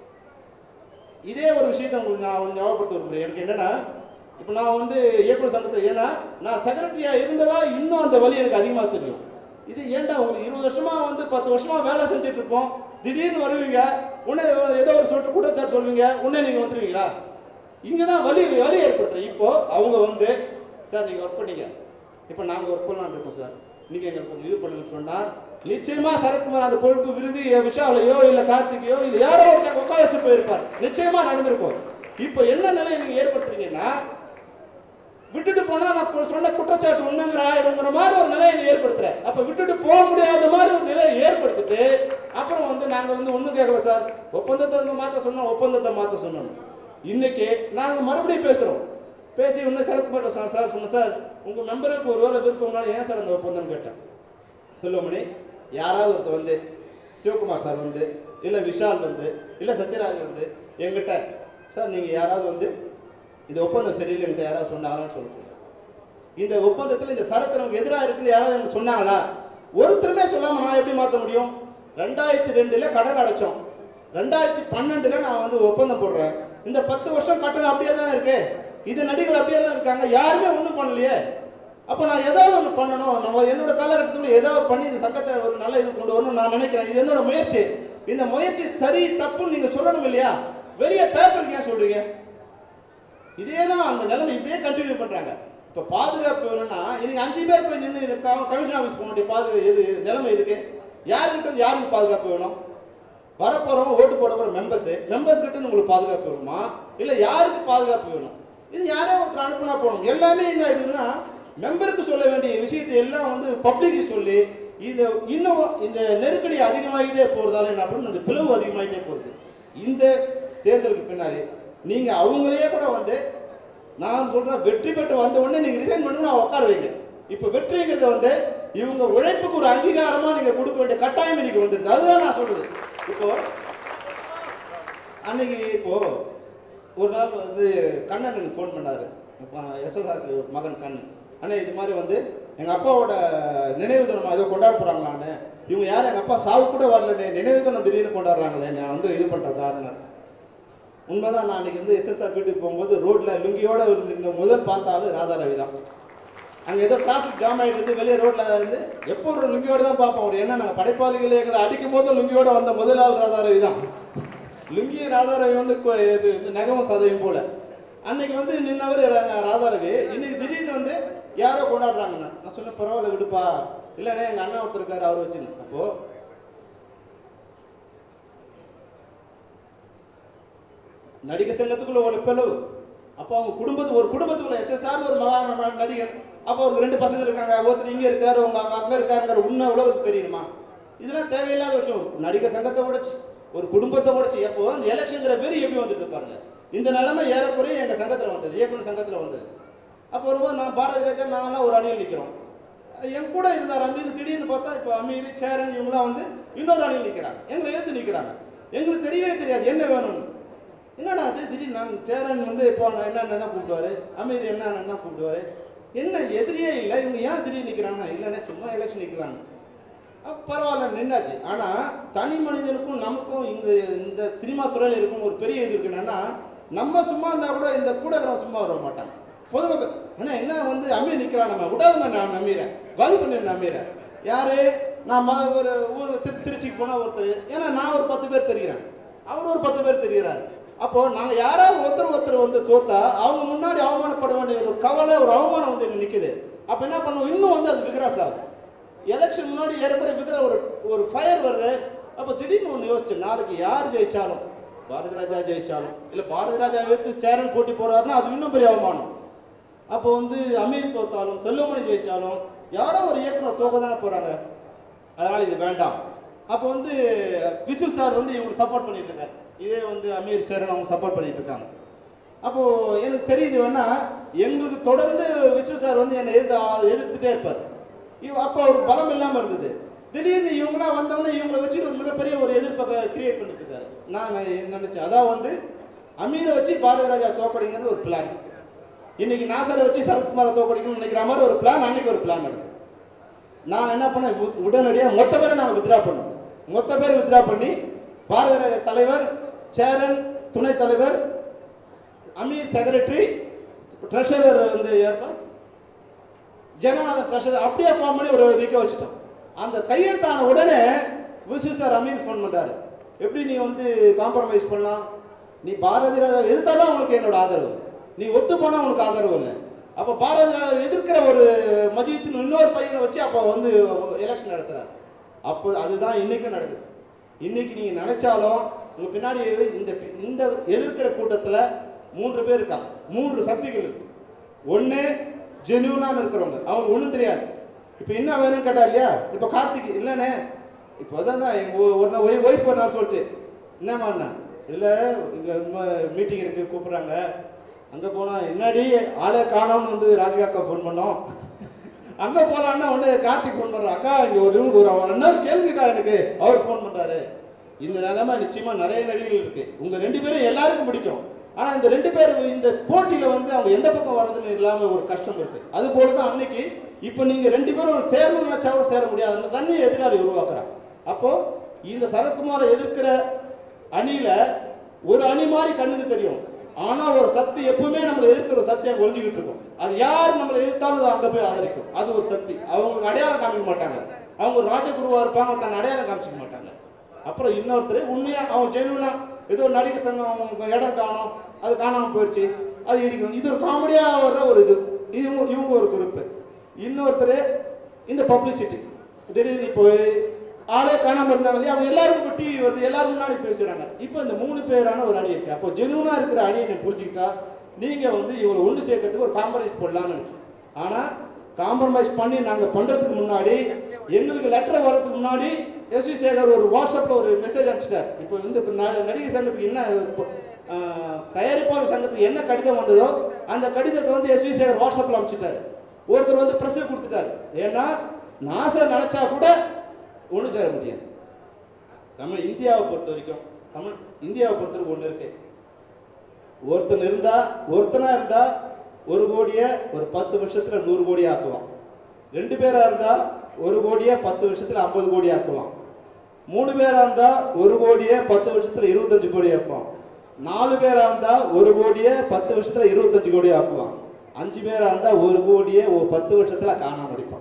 இதே ஒரு விஷயத்தை உங்களுக்கு நான் வந்து ஞாபகப்படுத்த விரும்புறேன் எனக்கு என்னன்னா இப்போ நான் வந்து இயக்குனர் சங்கத்தை ஏன்னா நான் செக்ரட்டரியா இருந்ததா இன்னும் அந்த வழி எனக்கு அதிகமாக தெரியும் இது ஏன்டா உங்களுக்கு இருபது வருஷமா வந்து பத்து வருஷமா வேலை செஞ்சுட்டு இருப்போம் திடீர்னு வருவீங்க உடனே ஏதோ ஒரு சொல்லிட்டு கூட்டச்சாட்டு சொல்லுவீங்க உடனே நீங்க வந்துருவீங்களா இங்க தான் வலி வலி ஏற்படுத்துறேன் இப்போ அவங்க வந்து சார் நீங்க ஒர்க் பண்ணீங்க இப்போ நாங்க ஒர்க் பண்ணலாம்னு இருக்கோம் சார் நீங்க எங்களுக்கு கொஞ்சம் இது பண்ணுங்கன்னு சொன்னா நிச்சயமா சரத்குமார் அந்த பொறுப்பு விரும்பி விஷாலையோ இல்ல கார்த்திகையோ இல்ல யாரோ ஒருத்தர் உட்கார வச்சு போயிருப்பார் நிச்சயமா நடந்திருக்கும் இப்போ என்ன நிலையை நீங்க ஏற்படுத்துறீங்கன்னா விட்டுட்டு போனா நான் கு- சொன்ன குற்றச்சாட்டு உண்மைங்கிற ஆயிடுங்கிற மாதிரி ஒரு நிலையை நீ ஏற்படுத்துற அப்ப விட்டுட்டு போக முடியாத மாதிரி ஒரு நிலையை ஏற்படுத்திட்டு அப்புறம் வந்து நாங்க வந்து ஒண்ணும் கேட்கல சார் ஒப்பந்தத்தை மாத்த சொன்னோம் ஒப்பந்தத்தை மாத்த சொன்னோம் இன்னைக்கு நாங்க மறுபடியும் பேசுறோம் பேசி இன்னும் சரத்குமார் சார் சார் சொன்னோம் சார் உங்க மெம்பருக்கு ஒரு வேலை விருப்பம்னால ஏன் சார் அந்த ஒப்பந்தம் கேட்டேன் செல்வமணி யாராவது ஒருத்தர் வந்து சிவகுமார் சார் வந்து இல்லை விஷால் வந்து இல்லை சத்யராஜ் வந்து எங்கிட்ட சார் நீங்கள் யாராவது வந்து இந்த ஒப்பந்தம் சரியில்லை என்கிட்ட யாராவது சொன்னாங்களான்னு சொல்லுங்க இந்த ஒப்பந்தத்தில் இந்த சரக்கு நமக்கு எதிராக இருக்குன்னு யாராவது எனக்கு சொன்னாங்களா ஒருத்தருமே சொல்லாமல் நான் எப்படி மாற்ற முடியும் ரெண்டாயிரத்தி ரெண்டுல கடன் அடைச்சோம் ரெண்டாயிரத்தி பன்னெண்டுல நான் வந்து ஒப்பந்தம் போடுறேன் இந்த பத்து வருஷம் கட்டணம் அப்படியே தானே இருக்கு இது நடிகர்கள் அப்படியே தான் இருக்காங்க யாருமே ஒன்றும் பண்ணலையே அப்போ நான் ஏதாவது ஒன்று பண்ணணும் நம்ம என்னோட காலகட்டத்தில் ஏதாவது பண்ணி இந்த சங்கத்தை ஒரு நல்ல இது கொண்டு வரணும்னு நான் நினைக்கிறேன் இது என்னோட முயற்சி இந்த முயற்சி சரி தப்புன்னு நீங்க சொல்லணும் இல்லையா வெளியே பேப்பருக்கு ஏன் சொல்றீங்க இதே தான் அந்த நிலைமை இப்படியே கண்டினியூ பண்றாங்க இப்போ பாதுகாப்பு வேணும்னா இன்னைக்கு அஞ்சு பேர் போய் நின்று கமிஷன் ஆஃபீஸ் போக வேண்டிய பாதுகா எது நிலைமை இதுக்கு யாருக்கிட்ட இருந்து யாருக்கு பாதுகாப்பு வேணும் வரப்போறவங்க ஓட்டு போட போற மெம்பர்ஸ் மெம்பர்ஸ் கிட்ட இருந்து உங்களுக்கு பாதுகாப்பு வேணுமா இல்ல யாருக்கு பாதுகாப்பு வேணும் இது யாரோ ஒருத்தர் அனுப்புனா போகணும் எல்லாமே என்ன ஆயிடுதுன்னா மெம்பருக்கு சொல்ல வேண்டிய விஷயத்தை எல்லாம் வந்து பப்ளிக்கு சொல்லி இது இன்னும் இந்த நெருக்கடி அதிகமாகிட்டே போறதால என்ன அப்படின்னு இந்த பிளவு அதிகமாகிட்டே போகுது இந்த தேர்தலுக்கு பின்னாடி நீங்க அவங்களையே கூட வந்து நான் சொல்றேன் வெற்றி பெற்று வந்த உடனே நீங்க ரிசைன் பண்ணி நான் உட்கார வைங்க இப்போ வெற்றிங்கிறது வந்து இவங்க உழைப்புக்கு ஒரு அங்கீகாரமா நீங்க கொடுக்க வேண்டிய கட்டாயம் இன்னைக்கு வந்துருது அதுதான் நான் சொல்றது இப்போ அன்னைக்கு இப்போ ஒரு நாள் வந்து கண்ணன் எனக்கு ஃபோன் பண்ணாரு எஸ்எஸ்ஆர் மகன் கண்ணன் அண்ணே இது மாதிரி வந்து எங்க அப்பாவோட நினைவு தினம் ஏதோ கொண்டாட போறாங்களான்னு இவங்க யாரும் எங்க அப்பா சாவு கூட வரலண்ணே நினைவு தினம் திடீர்னு கொண்டாடுறாங்களே நான் வந்து இது பண்றதான்னு உண்மைதான் நான் அன்னைக்கு வந்து எஸ்எஸ்ஆர் வீட்டுக்கு போகும்போது ரோட்ல லுங்கியோட இருந்த முதல் பார்த்தாலும் ராதா ரவி தான் அங்க ஏதோ டிராஃபிக் ஜாம் ஆயிட்டு இருந்து வெளியே ரோட்ல இருந்து எப்போ ஒரு லுங்கியோட தான் பார்ப்போம் ஒரு என்ன நாங்கள் படைப்பாளிகளை எங்களை அடிக்கும் போது லுங்கியோட வந்த முதலாவது ராதா ரவி தான் லுங்கி ராதா ரவி வந்து கொ- இது இது நகமும் சதையும் போல அன்னைக்கு வந்து நின்னவர் ரா- ராதா ரவி இன்னைக்கு திடீர்னு வந்து யாரோ கொண்டாடுறாங்கண்ணா நான் சொன்னேன் பரவாயில்ல விடுப்பா இல்லைண்ணே எங்க அண்ணா ஒருத்தர் இருக்காரு அவர் வச்சு அப்போ நடிகர் சங்கத்துக்குள்ள ஒரு பிளவு அப்போ அவங்க குடும்பத்து ஒரு குடும்பத்துக்குள்ள எஸ்எஸ்ஆர் ஒரு மகா நடிகர் அப்போ ஒரு ரெண்டு பசங்க இருக்காங்க ஒருத்தர் இங்க இருக்காரு உங்க அங்க அங்க இருக்காருங்கிற உண்மை உலகத்துக்கு தெரியணுமா இதெல்லாம் தேவையில்லாத விஷயம் நடிகர் சங்கத்தை உடைச்சு ஒரு குடும்பத்தை உடைச்சு எப்போ அந்த எலெக்ஷன்ங்கிற பேர் எப்படி வந்துட்டு பாருங்க இந்த நிலைமை ஏறக்குறைய எங்க சங்கத்துல வந்தது இயக்குனர் சங்கத்துல வந்தது அப்போ வரும்போது நான் பாரதி ராஜா நாங்கெல்லாம் ஒரு அணியில் நிற்கிறோம் என் கூட இருந்தார் அமீர் திடீர்னு பார்த்தா இப்போ அமீர் சேரன் இவங்களாம் வந்து இன்னொரு அணியில் நிற்கிறாங்க எங்களை எதிர்த்து நிற்கிறாங்க எங்களுக்கு தெரியவே தெரியாது என்ன வேணும்னு என்னடா அது திடீர்னு நான் சேரன் வந்து இப்போ என்னென்ன தான் கூப்பிடுவாரு அமீர் என்னென்ன தான் கூப்பிடுவாரு என்ன எதிரியே இல்லை இவங்க ஏன் திடீர்னு நிற்கிறாங்க இல்லைன்னா சும்மா எலெக்ஷன் நிற்கிறாங்க அப்ப பரவாயில்ல நின்னாச்சு ஆனா தனி மனிதனுக்கும் நமக்கும் இந்த இந்த சினிமா துறையில இருக்கும் ஒரு பெரிய இது இருக்கு என்னன்னா நம்ம சும்மா இருந்தா கூட இந்த கூட இருக்கிறவங்க சும்மா வர மாட்டாங்க பொதுமக்கள் ஆனா என்ன வந்து அமீர் நிக்கிறான் நம்ம விடாதுங்க நான் நம்பீரேன் காலி பண்ணி நம்பீரேன் யாரு நான் ம- ஒரு ஊர் திரு திருச்சிக்கு போனா ஒருத்தர் ஏன்னா நான் ஒரு பத்து பேர் தெரிகிறேன் அவர் ஒரு பத்து பேர் தெரிகிறாரு அப்போ நாங்க யாராவது ஒருத்தர் ஒருத்தர் வந்து தோத்தா அவங்க முன்னாடி அவமானப்பட வேண்டிய ஒரு கவலை ஒரு அவமானம் வந்து இங்க நிக்குது அப்ப என்ன பண்ணுவோம் இன்னும் வந்து அது விக்ராஸ் ஆகுது எலெக்ஷன் முன்னாடி ஏறக்குறைய விற்கிற ஒரு ஒரு ஃபயர் வருது அப்போ திடீர்னு ஒன்று யோசிச்சு நாளைக்கு யார் ஜெயிச்சாலும் பாரதி ராஜா ஜெயிச்சாலும் இல்லை பாரதி ராஜா எடுத்து சேரன் போட்டி போறாருன்னா அது இன்னும் பெரிய அவமானம் அப்போ வந்து அமீர் தோத்தாலும் செல்வமணி ஜெயிச்சாலும் யாரோ ஒரு இயக்குனர் தோக்க தானே போறாங்க அதனால இது வேண்டாம் அப்போ வந்து விசு சார் வந்து இவங்களுக்கு சப்போர்ட் பண்ணிட்டு இருக்காரு இதே வந்து அமீர் சேரன் அவங்க சப்போர்ட் பண்ணிட்டு இருக்காங்க அப்போ எனக்கு தெரியுது வேணா எங்களுக்கு தொடர்ந்து விஸ்வ சார் வந்து என்னை எதிர்த்து எதிர்த்துட்டே இருப்பார் இவ அப்போ ஒரு பலம் இல்லாம இருந்தது திடீர்னு இவங்களாம் வந்தவொடனே இவங்களை வச்சுட்டு ஒரு மிகப்பெரிய ஒரு எதிர்ப்பை கிரியேட் பண்ணிட்டு இருக்காரு நான் நினைச்சேன் அதான் வந்து அமீரை வச்சு பாரதி ராஜா தோக்கடிங்கிறது ஒரு பிளான் இன்னைக்கு நாசரை வச்சு சரத்குமாரை தோக்கடிக்கணும்னு நினைக்கிற மாதிரி ஒரு பிளான் அன்னைக்கு ஒரு பிளான் நடக்குது நான் என்ன பண்ணேன் உ- உடனடியா மொத்த பேரை நாங்கள் வித்ரா பண்ணோம் மொத்த பேர் வித்ரா பண்ணி பாரதி ராஜா தலைவர் சேரன் துணைத் தலைவர் அமீர் செக்ரட்டரி ட்ரெஷரர் வந்து யாருப்பா ஜெகநாதன் ட்ரெஷரர் அப்படியே ஃபார்ம் பண்ணி ஒரு நிக்க வச்சுட்டோம் அந்த கையெழுத்தான உடனே விசு சார் அமீர் ஃபோன் பண்றாரு எப்படி நீ வந்து காம்ப்ரமைஸ் பண்ணலாம் நீ பாரதி ராஜா எதிர்த்தாதான் உங்களுக்கு என்னோட ஆதரவு நீ ஒத்து போனா உனக்கு ஆதரவு இல்லை அப்போ பாரதி ராஜா எதிர்க்கிற ஒரு மதியத்தின் இன்னொரு பையனை வச்சு அப்போ வந்து எலெக்ஷன் நடத்துறாரு அப்போ அதுதான் இன்னைக்கும் நடக்குது இன்னைக்கு நீங்க நினைச்சாலும் உங்க பின்னாடி இந்த இந்த எதிர்க்கிற கூட்டத்துல மூன்று பேர் இருக்காங்க மூன்று சக்திகள் இருக்கு ஒண்ணு ஜென்யூனான இருக்கிறவங்க அவங்க ஒண்ணும் தெரியாது இப்போ என்ன வேணும்னு கேட்டா இல்லையா இப்போ கார்த்திக் இல்லைண்ணே இப்போ அதான் தான் எங்க ஒ- ஒரு நாள் ஒய்ஃப் ஒரு நாள் சொல்லிச்சு என்னம்மா அண்ணா இல்லை இங்கே மீட்டிங் இருக்கு கூப்பிட்றாங்க அங்கே போனால் என்னடி ஆளை காணோம்னு வந்து ராதிகாக்கா ஃபோன் பண்ணோம் அங்க போலான்னா உடனே கார்த்திக் ஃபோன் பண்றான் அக்கா இங்க ஒரு ஒரு ஒரு அண்ணன் கேளுங்கக்கா எனக்கு அவர் ஃபோன் பண்றாரு இந்த நிலைமை நிச்சயமா நிறைய நடிகர்கள் இருக்கு உங்க ரெண்டு பேரும் எல்லாருக்கும் பிடிக்கும் ஆனா இந்த ரெண்டு பேர் இந்த போட்டியில வந்து அவங்க எந்த பக்கம் வர்றதுன்னு இல்லாம ஒரு கஷ்டம் இருக்கு அது போல தான் அன்னைக்கு இப்போ நீங்க ரெண்டு பேரும் சேரணும்னு நினைச்சாவும் சேர முடியாது அந்த தன்மையை எதிராளி உருவாக்குறான் அப்போ இந்த சரத்குமாரை எதிர்க்கிற அணியில ஒரு அணி மாதிரி கண்ணுக்கு தெரியும் ஆனா ஒரு சக்தி எப்பவுமே நம்மளை எதிர்க்கிற ஒரு சக்தியாக ஒழிஞ்சுக்கிட்டு இருக்கும் அது யார் நம்மளை எதிர்த்தாலும் அது அங்க போய் ஆதரிக்கும் அது ஒரு சக்தி அவங்களுக்கு அடையாளம் காமிக்க மாட்டாங்க அவங்க ஒரு ராஜகுருவா இருப்பாங்க தன் அடையாளம் காமிச்சிக்க மாட்டாங்க அப்புறம் இன்னொருத்தர் உண்மையா அவன் ஜெனுவனா ஏதோ நடிகர் சங்கம் அவங்க இடம் காணும் அது காணாம போயிடுச்சு அது இடிக்கும் இது ஒரு காமெடியா வர்ற ஒரு இது இவங்க இவங்க ஒரு குறிப்பு இன்னொருத்தர் இந்த பப்ளிசிட்டி திடீர்னு இப்போ ஆளே காணாம இருந்தாங்க இல்லையா அவங்க எல்லாரும் இப்போ டிவி வருது எல்லாரும் முன்னாடி பேசுறாங்க இப்போ இந்த மூணு பேரான ஒரு அணி இருக்கு அப்போ ஜெனுவனா இருக்கிற அணியை நீங்க புரிஞ்சுக்கிட்டா நீங்க வந்து இவங்களை ஒன்று சேர்க்கறதுக்கு ஒரு காம்ப்ரமைஸ் போடலாம்னு நினைச்சோம் ஆனா காம்ப்ரமைஸ் பண்ணி நாங்க பண்றதுக்கு முன்னாடி எங்களுக்கு லெட்டர் வர்றதுக்கு முன்னாடி எஸ் வி சேகர் ஒரு வாட்ஸ்அப்ல ஒரு மெசேஜ் அனுப்பிச்சிட்டார் இப்போ வந்து இப்ப ந- நடிகர் சங்கத்துக்கு என்ன இப்போ, ஆஹ், தயாரிப்பாளர் சங்கத்துக்கு என்ன கடிதம் வந்ததோ அந்த கடிதத்தை வந்து எஸ் வி சேகர் வாட்ஸ்அப்ல அனுப்பிச்சிட்டாரு ஒருத்தர் வந்து பிரஸ் கொடுத்துட்டாரு ஏன்னா நாசர் நினைச்சா கூட ஒன்று சேர முடியாது நம்ம இந்தியாவை பொறுத்த வரைக்கும் தமிழ் இந்தியாவை பொறுத்த வரைக்கும் ஒன்று இருக்கு ஒருத்தன் இருந்தா ஒருத்தனா இருந்தா ஒரு கோடியை ஒரு பத்து வருஷத்துல நூறு கோடி ஆக்குவான் ரெண்டு பேரா இருந்தா ஒரு கோடியை பத்து வருஷத்துல ஐம்பது கோடி ஆக்குவான் மூணு பேரா இருந்தா ஒரு கோடியை பத்து வருஷத்துல இருபத்தஞ்சு கோடி ஆக்குவான் நாலு பேரா இருந்தா ஒரு கோடியை பத்து வருஷத்துல இருபத்தஞ்சு கோடி ஆக்குவான் அஞ்சு பேரா இருந்தா ஒரு கோடியை ஒரு பத்து வருஷத்துல காணாம அடிப்பான்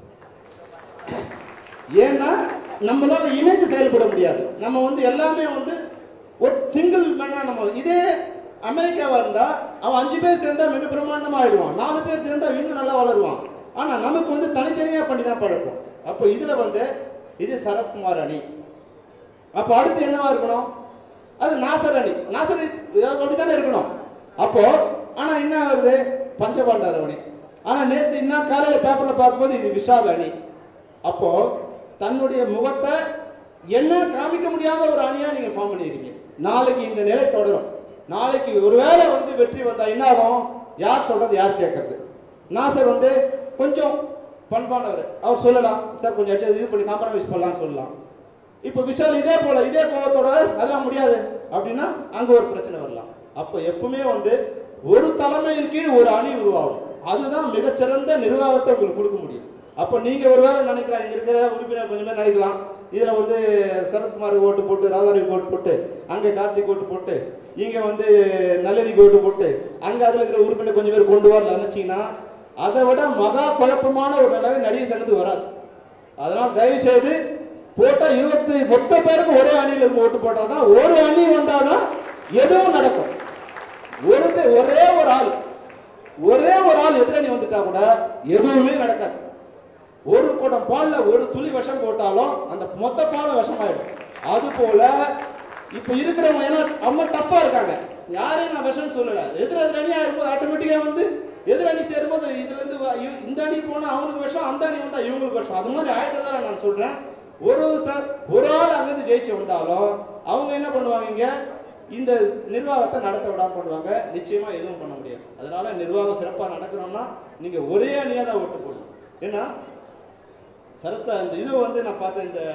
ஏன்னா நம்மளால இணைந்து செயல்பட முடியாது நம்ம வந்து எல்லாமே வந்து ஒரு சிங்கிள் மேனா நம்ம இதே அமெரிக்காவா இருந்தா அவன் அஞ்சு பேர் சேர்ந்தா மிக பிரமாண்டமா ஆயிடுவான் நாலு பேர் சேர்ந்தா இன்னும் நல்லா வளருவான் ஆனா நமக்கு வந்து தனித்தனியா பண்ணி தான் பழக்கம் அப்போ இதுல வந்து இது சரத்குமார் அணி அப்போ அடுத்து என்னவா இருக்கணும் அது நாசர் அணி நாசர் அணி இதாவது அப்படித்தானே இருக்கணும் அப்போ ஆனா என்ன வருது பஞ்சபாண்டவர் அணி ஆனா நேத்து இன்னும் காலையில பேப்பர்ல பார்க்கும்போது இது விஷால் அணி அப்போ தன்னுடைய முகத்தை என்ன காமிக்க முடியாத ஒரு அணியா நீங்க ஃபார்ம் பண்ணிருக்கீங்க நாளைக்கு இந்த நிலை தொடரும் நாளைக்கு ஒருவேளை வந்து வெற்றி வந்தா என்ன ஆகும் யார் சொல்றது யார் கேட்கறது நாசர் வந்து கொஞ்சம் பண்பானவர் அவர் சொல்லலாம் சார் கொஞ்சம் adjust இது பண்ணி காம்ப்ரமைஸ் பண்ணலாம்னு சொல்லலாம் இப்போ விஷால் இதே போல இதே கோபத்தோட அதெல்லாம் முடியாது அப்படின்னா அங்க ஒரு பிரச்சனை வரலாம் அப்போ எப்பவுமே வந்து ஒரு தலைமையின் கீழ் ஒரு அணி உருவாகும் அதுதான் மிகச்சிறந்த நிர்வாகத்தை உங்களுக்கு கொடுக்க முடியும் அப்போ நீங்க ஒருவேளை நினைக்கலாம் இங்க இருக்கிற உறுப்பினர் கொஞ்சம் பேர் நினைக்கலாம் இதுல வந்து சரத்குமார் ஓட்டு போட்டு ராதாரவி ஓட்டு போட்டு அங்க கார்த்திக் ஓட்டு போட்டு இங்க வந்து நல்லனிக்கு ஓட்டு போட்டு அங்க அதுல இருக்கிற உறுப்பினர் கொஞ்சம் பேர் கொண்டு வரல நினைச்சீங்கன்னா அதை விட மகா குழப்பமான ஒரு நிலைமை நடிகர் சங்கத்துக்கு வராது அதனால் தயவு செய்து போட்டா இருபத்தி மொத்த பேருக்கு ஒரே அணியில இருந்து ஓட்டு போட்டாதான் ஒரு அணி வந்தாதான் எதுவும் நடக்கும் ஒரு ஒரே ஒரு ஆள் ஒரே ஒரு ஆள் எதிரணி வந்துட்டா கூட எதுவுமே நடக்காது ஒரு குடம் பால்ல ஒரு துளி விஷம் போட்டாலும் அந்த மொத்த பாலும் விஷமாயிடும் அது போல இப்ப இருக்கிறவங்க ஏன்னா ரொம்ப டஃப்பா இருக்காங்க யாரையும் நான் விஷம் சொல்லல எதிர் எதிர் அணி ஆகும்போது ஆட்டோமேட்டிக்கா வந்து எதிர் அணி சேரும்போது இதுல இருந்து வ- இவ- இந்த அணி போனா அவனுக்கு விஷம் அந்த அணி வந்தா இவங்களுக்கு விஷம் அது மாதிரி ஆயிட்டதான் நான் சொல்றேன் ஒரு ச- ஒரு ஆள் அங்கிருந்து ஜெயிச்சு வந்தாலும் அவங்க என்ன பண்ணுவாங்க இங்க இந்த நிர்வாகத்தை நடத்த விடாம பண்ணுவாங்க நிச்சயமா எதுவும் பண்ண முடியாது அதனால நிர்வாகம் சிறப்பா நடக்கணும்னா நீங்க ஒரே அணியா தான் ஓட்டு போடணும் ஏன்னா சரத்தா இந்த இது வந்து நான் பார்த்தேன் இந்த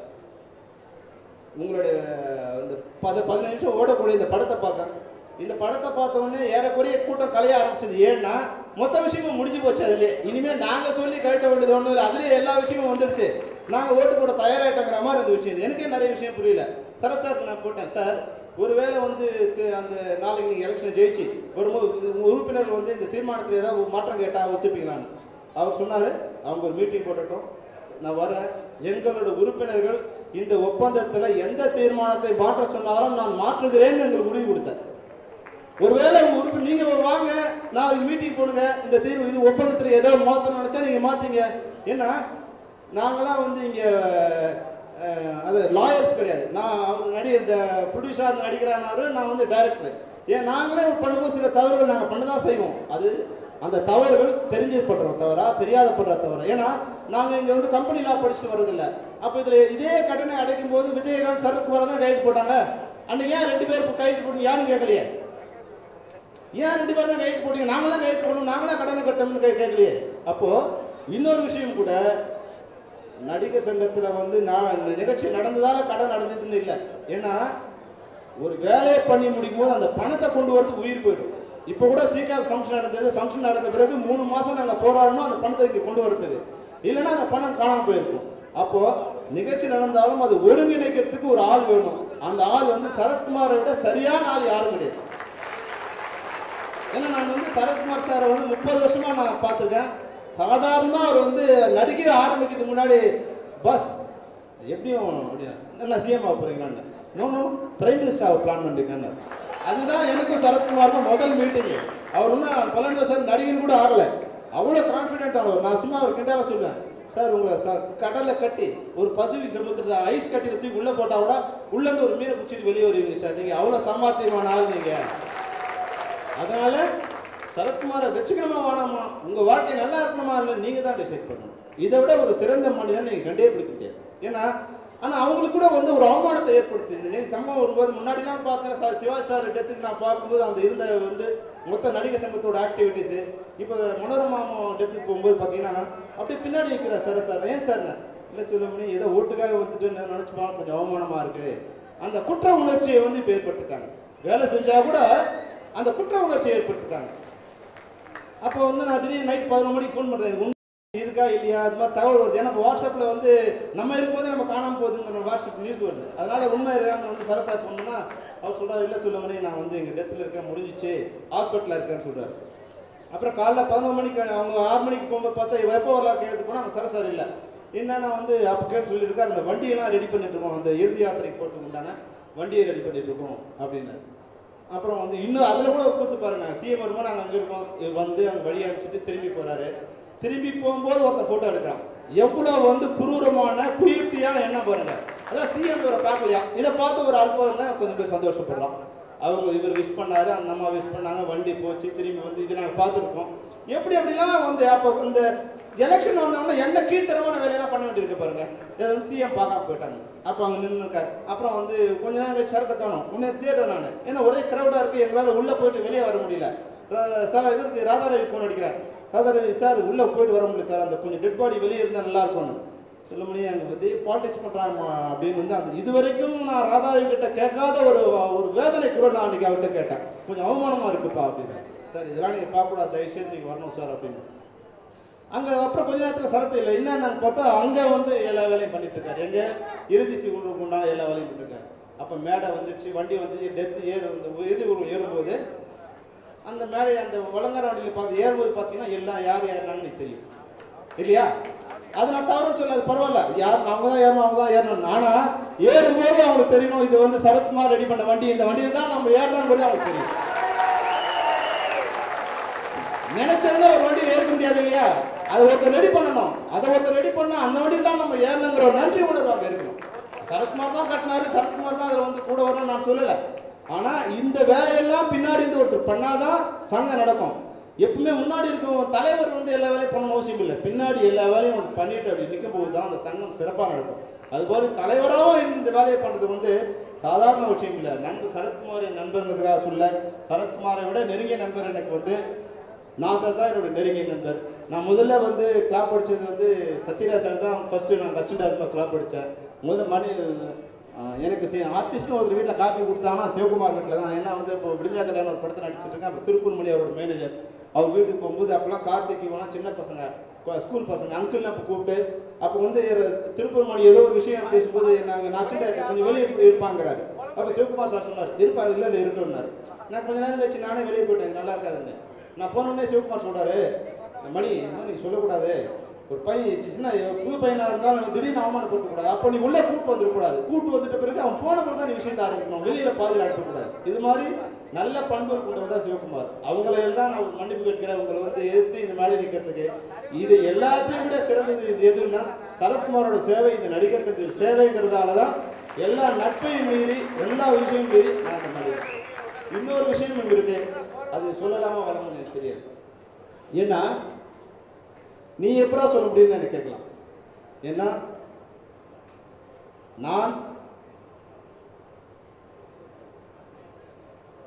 உங்களுடைய இந்த பத பதினஞ்சு நிமிஷம் ஓடக்கூடிய இந்த படத்தை பார்த்தேன் இந்த படத்தை பார்த்த உடனே ஏறக்குறைய கூட்டம் கலைய ஆரம்பிச்சது ஏன்னா மொத்த விஷயமும் முடிஞ்சு போச்சு அதுலயே இனிமே நாங்க சொல்லி கேட்ட வேண்டியது ஒண்ணு இல்லை அதுலயே எல்லா விஷயமும் வந்துடுச்சு நாங்க ஓட்டு போட தயாராயிட்டங்கிற மாதிரி இந்த விஷயம் எனக்கே நிறைய விஷயம் புரியல சரத் சார் நான் போட்டேன் சார் ஒருவேளை வந்து து- அந்த நாளைக்கு நீங்க எலெக்ஷன் ஜெயிச்சு வரும்போது உறுப்பினர் வந்து இந்த தீர்மானத்தில் ஏதாவது ஒரு மாற்றம் கேட்டா ஒத்துப்பீங்களான்னு அவர் சொன்னாரு அவங்க ஒரு மீட்டிங் போட்டுட்டோம் நான் வரேன் எங்களோட உறுப்பினர்கள் இந்த ஒப்பந்தத்துல எந்த தீர்மானத்தை மாற்ற சொன்னாலும் நான் மாற்றுகிறேன்னு எங்களுக்கு உறுதி கொடுத்தார் ஒருவேளை உங்க உறுப்பு நீங்க வாங்க நாளைக்கு மீட்டிங் போடுங்க இந்த தீர்வு இது ஒப்பந்தத்துல ஏதோ மாத்தணும்னு நினைச்சா நீங்க மாத்தீங்க ஏன்னா நாங்களாம் வந்து இங்க அஹ், அது லாயர்ஸ் கிடையாது நான் அவர் நடிகர் ப்ரொடியூசராக நடிக்கிறானாரு நான் வந்து டைரக்டர் ஏன் நாங்களே பண்ணும்போது சில தவறுகள் நாங்கள் பண்ண தான் செய்வோம் அது அந்த தவறுகள் தெரிஞ்சு பண்றோம் தவறா தெரியாத பண்ற தவறா ஏன்னா நாங்க இங்க வந்து கம்பெனி லா படிச்சுட்டு வர்றதில்ல அப்ப இதுல இதே கடனை அடைக்கும் போது விஜயகாந்த் சரத்குமார் தான் கைது போட்டாங்க அன்னைக்கு ஏன் ரெண்டு பேர் கைது போட்டு யாரும் கேட்கலையே ஏன் ரெண்டு பேரும் தான் கைது போட்டீங்க நாங்களாம் கைது போடணும் நாங்களாம் கடனை கட்டணும்னு கே- கேட்கலையே அப்போ இன்னொரு விஷயம் கூட நடிகர் சங்கத்துல வந்து நான் இந்த நிகழ்ச்சி நடந்ததால கடை நடந்ததுன்னு இல்லை ஏன்னா ஒரு வேலையை பண்ணி முடிக்கும் போது அந்த பணத்தை கொண்டு வரதுக்கு உயிர் போயிடும் இப்போ கூட சீக்கா ஃபங்க்ஷன் நடந்தது ஃபங்க்ஷன் நடந்த பிறகு மூணு மாசம் நாங்க போராடணும் அந்த பணத்தை இங்க கொண்டு வரதுக்கு இல்லைன்னா அந்த பணம் காணாம போயிருக்கும் அப்போ நிகழ்ச்சி நடந்தாலும் அது ஒருங்கிணைக்கிறதுக்கு ஒரு ஆள் வேணும் அந்த ஆள் வந்து சரத்குமாரை விட சரியான ஆள் யாரும் கிடையாது ஏன்னா நான் வந்து சரத்குமார் சாரை வந்து முப்பது வருஷமா நான் பார்த்துருக்கேன் சாதாரணமா அவர் வந்து நடிக்க ஆரம்பிக்கிறதுக்கு முன்னாடி பஸ் எப்படியும் அப்படியா என்ன சிஎம் ஆக போறீங்களான்னு நோ நோ பிரைம் மினிஸ்டர் ஆக பிளான் பண்றீங்கன்னு அதுதான் எனக்கும் சரத்குமாருக்கும் முதல் மீட்டிங் அவர் இன்னும் பலன் சார் நடிகர் கூட ஆகல அவ்வளோ கான்ஃபிடென்ட் ஆனவர் நான் சும்மா அவர் கிண்டால சொல்லுவேன் சார் உங்களை ச- கடல்ல கட்டி ஒரு பசுபிக் சமுத்திரத்தை ஐஸ் கட்டில தூக்கி உள்ள போட்டா கூட உள்ள இருந்து ஒரு மீனை பிடிச்சிட்டு வெளியே வருவீங்க சார் நீங்க அவ்வளோ சமாத்தியமான ஆள் நீங்க அதனால சரத்குமாரை வச்சுக்கணுமா வேணாமா உங்க வாழ்க்கை நல்லா இருக்கணுமா இல்லை நீங்க தான் டிசைட் பண்ணணும் இதை விட ஒரு சிறந்த மனிதன் நீங்க கண்டே பிடிக்க முடியாது ஏன்னா ஆனா அவங்களுக்கு கூட வந்து ஒரு அவமானத்தை ஏற்படுத்தி இந்த நே- சம்பவம் வரும்போது முன்னாடிலாம் பார்த்தேன் சார் சிவா சார் டெத்துக்கு நான் பார்க்கும்போது அந்த இருந்த வந்து மொத்த நடிகர் சங்கத்தோட ஆக்டிவிட்டிஸ் இப்போ மனோரமா டெத்துக்கு போகும்போது பார்த்தீங்கன்னா அப்படியே பின்னாடி நிற்கிற சார் சார் ஏன் சார் இல்லை சொல்லுங்க ஏதோ ஓட்டுக்காக வந்துட்டு நினச்சிப்பாங்க கொஞ்சம் அவமானமா இருக்கு அந்த குற்ற உணர்ச்சியை வந்து இப்போ ஏற்படுத்திட்டாங்க வேலை செஞ்சா கூட அந்த குற்ற உணர்ச்சியை ஏற்படுத்திட்டாங்க அப்போ வந்து நான் திடீர்னு நைட் பதினொரு மணிக்கு ஃபோன் பண்ணுறேன் உண்மை இருக்கா இல்லையா அது மாதிரி தகவல் வருது ஏன்னா வாட்ஸ்அப்பில் வந்து நம்ம இருக்கும்போதே நம்ம காணாமல் போகுதுங்கிற வாட்ஸ்அப் நியூஸ் வருது அதனால உண்மை இருக்கான்னு வந்து சரசா சொன்னா அவர் சொல்றாரு இல்லை சொல்ல மணி நான் வந்து எங்கள் டெத்தில் இருக்கேன் முடிஞ்சிச்சு ஹாஸ்பிட்டலில் இருக்கேன்னு சொல்றாரு அப்புறம் காலைல பதினொரு மணிக்கு அவங்க ஆறு மணிக்கு போகும்போது பார்த்தா இவ எப்போ வரலாம் கேட்கறது போனால் அவங்க சரசார் இல்லை என்னன்னா வந்து அப்போ கேட்டு சொல்லியிருக்காரு அந்த வண்டியெல்லாம் ரெடி பண்ணிட்டு இருக்கோம் அந்த இறுதி யாத்திரைக்கு போகிறதுக்கு உண்டான வண்டியை ரெடி பண்ணிட்டு இருக்கோம் அப்படின்னு அப்புறம் வந்து இன்னும் அதில் கூட கூத்து பாருங்க சிஎம் வரும்போது நாங்கள் அங்கே இருக்கோம் இவர் வந்து அங்கே வழி அனுப்பிச்சிட்டு திரும்பி போறாரு திரும்பி போகும்போது ஒருத்தன் ஃபோட்டோ எடுக்கிறான் எவ்வளோ வந்து குரூரமான குயுக்தியான எண்ணம் பாருங்க அதான் சிஎம் இவரை பார்க்கலையா இதை பார்த்து ஒரு அல்பம் தான் கொஞ்சம் பேர் சந்தோஷப்படுறான் அவங்க இவர் விஷ் பண்ணாரு அந்த அம்மா விஷ் பண்ணாங்க வண்டி போச்சு திரும்பி வந்து இது நாங்கள் பார்த்துருக்கோம் எப்படி அப்படிலாம் வந்து அப்போ இந்த எலெக்ஷன் வந்தவங்க என்ன கீழ்த்தரமான வேலையெல்லாம் பண்ண வேண்டியிருக்கு பாருங்க இதை வந்து சிஎம் பார்க்காம போயிட்டாங்க அப்போ அங்கே நின்று இருக்காரு அப்புறம் வந்து கொஞ்ச நேரம் கழிச்சு சரத்தை காணும் உன்னை தேடுறேன் நான் ஏன்னா ஒரே க்ரௌடாக இருக்கு எங்களால் உள்ளே போயிட்டு வெளியே வர முடியல ர- சார் இவருக்கு ராதாரவி ஃபோன் அடிக்கிறார் ராதாரவி சார் உள்ளே போயிட்டு வர முடியல சார் அந்த கொஞ்சம் டெட் பாடி வெளியே இருந்தால் நல்லா இருக்கும்னு சொல்ல முடியும் அங்கே வந்து பாலிடிக்ஸ் பண்ணுறாங்க அப்படின்னு வந்து அந்த இது வரைக்கும் நான் ராதாரவி கிட்ட கேட்காத ஒரு ஒரு வேதனை கூட நான் அன்றைக்கி அவர்கிட்ட கேட்டேன் கொஞ்சம் அவமானமாக இருக்குப்பா அப்படின்னு சார் இதெல்லாம் நீங்கள் பார்க்கக்கூடாது தயவுசெய்து நீங்கள் வரணும் சார் அப்படின்னு அங்கே அப்புறம் கொஞ்ச நேரத்தில் சரத்து இல்லை என்ன நாங்கள் பார்த்தா அங்கே வந்து எல்லா வேலையும் பண்ணிட்டு இருக்காரு எங்க இறுதி சிகுண்டுக்கு உண்டான எல்லா வேலையும் பண்ணிட்டு இருக்காரு அப்போ மேடை வந்துச்சு வண்டி வந்து டெத்து ஏறு இந்த இறுதி உருவம் ஏறும்போது அந்த மேடை அந்த வழங்கர வண்டியில் பார்த்து ஏறும்போது பார்த்தீங்கன்னா எல்லாம் யார் ஏறினாங்கன்னு எனக்கு தெரியும் இல்லையா அது நான் தவறு சொல்லாது பரவாயில்ல யார் நாம தான் ஏறணும் அவங்க தான் ஏறணும் ஆனா ஏறும்போது அவங்களுக்கு தெரியணும் இது வந்து சரத்குமார் ரெடி பண்ண வண்டி இந்த வண்டியில் தான் நம்ம ஏறலாங்கிறது அவங்களுக்கு தெரியும் நினைச்சவங்க ஒரு வண்டி ஏற்க முடியாது இல்லையா அதை ஒருத்தர் ரெடி பண்ணணும் அதை ஒருத்தர் ரெடி பண்ணா அந்த வண்டியில் தான் நம்ம ஏறணுங்கிற ஒரு நன்றி உணர்வு அங்க இருக்கணும் சரத்குமார் தான் கட்டினாரு சரத்குமார் தான் அதில் வந்து கூட வரணும்னு நான் சொல்லல ஆனா இந்த வேலையெல்லாம் பின்னாடி இருந்து ஒருத்தர் பண்ணாதான் சங்கம் நடக்கும் எப்பவுமே முன்னாடி இருக்கும் தலைவர் வந்து எல்லா வேலையும் பண்ணணும் அவசியம் இல்லை பின்னாடி எல்லா வேலையும் வந்து பண்ணிட்டு அப்படி நிற்கும் போது தான் அந்த சங்கம் சிறப்பாக நடக்கும் அதுபோல தலைவராகவும் இந்த வேலையை பண்றது வந்து சாதாரண விஷயம் இல்லை நண்பர் சரத்குமார் என் நண்பர்களுக்காக சொல்ல சரத்குமாரை விட நெருங்கிய நண்பர் எனக்கு வந்து நாசர் தான் என்னோட நெருங்கிய நண்பர் நான் முதல்ல வந்து கிளாப் படிச்சது வந்து சத்யராஜ் சார் தான் ஃபர்ஸ்ட் நான் ஃபர்ஸ்ட் டேரக்டாக கிளாப் படித்தேன் முதல்ல மணி ஆஹ் எனக்கு ஆர்டிஸ்ட்னு ஒரு வீட்டில் காஃபி கொடுத்தாங்கன்னா சிவகுமார் வீட்டில் தான் ஏன்னா வந்து இப்போ விடுதலை கல்யாணம் ஒரு படத்தை நடிச்சிட்டு இருக்கேன் அப்போ திருப்பூர்மொழி அவரோட மேனேஜர் அவர் வீட்டுக்கு போகும்போது அப்போல்லாம் கார்த்திக் இவங்கலாம் சின்ன பசங்க கொ- ஸ்கூல் பசங்க அங்கிள் அப்போ கூப்பிட்டு அப்போ வந்து திருப்பூர்மொழி ஏதோ ஒரு விஷயம் பேசும்போது நாங்கள் நர்சிங் டைரக்டர் கொஞ்சம் வெளியே இருப்பாங்கிறாரு அப்போ சிவகுமார் சார் சொன்னார் இருப்பாரு இல்லை இல்லை இருக்கணும்னாரு நான் கொஞ்ச நேரம் கழிச்சு நானே வெளியே போயிட்டேன் இது நல்லா இருக்காதுன்னு நான் போன உடனே சிவகுமார் சொல்றாரு மணி இந்த மாதிரி நீ சொல்லக்கூடாது ஒரு பையன் சின்ன புது பையனா இருந்தாலும் திடீர்னு அவமானப்படுத்த கூடாது அப்போ நீ உள்ள கூட்டு வந்துடக்கூடாது கூட்டு வந்துட்ட பிறகு அவன் போன பிறகு தான் நீ விஷயத்தை ஆரம்பிக்கணும் வெளியில பாதியில் அனுப்பக்கூடாது இது மாதிரி நல்ல பண்புகள் கொண்டவர் தான் சிவகுமார் அவங்கள எல்லாம் நான் ஒரு மன்னிப்பு கேட்கிறேன் உங்களை வந்து எதிர்த்து இந்த மாதிரி நிற்கிறதுக்கு இது எல்லாத்தையும் விட சிறந்தது இது எதுன்னா சரத்குமாரோட சேவை இந்த நடிகர்களுக்கு சேவைங்கிறதால தான் எல்லா நட்பையும் மீறி எல்லா விஷயமும் மீறி நான் இந்த மாதிரி இருக்கேன். இன்னொரு விஷயம் இங்க இருக்கு அது சொல்லலாமா வரணும்னு எனக்கு தெரியாது ஏன்னா நீ எப்படா சொல்ல முடியும்னு எனக்கு கேட்கலாம் ஏன்னா நான்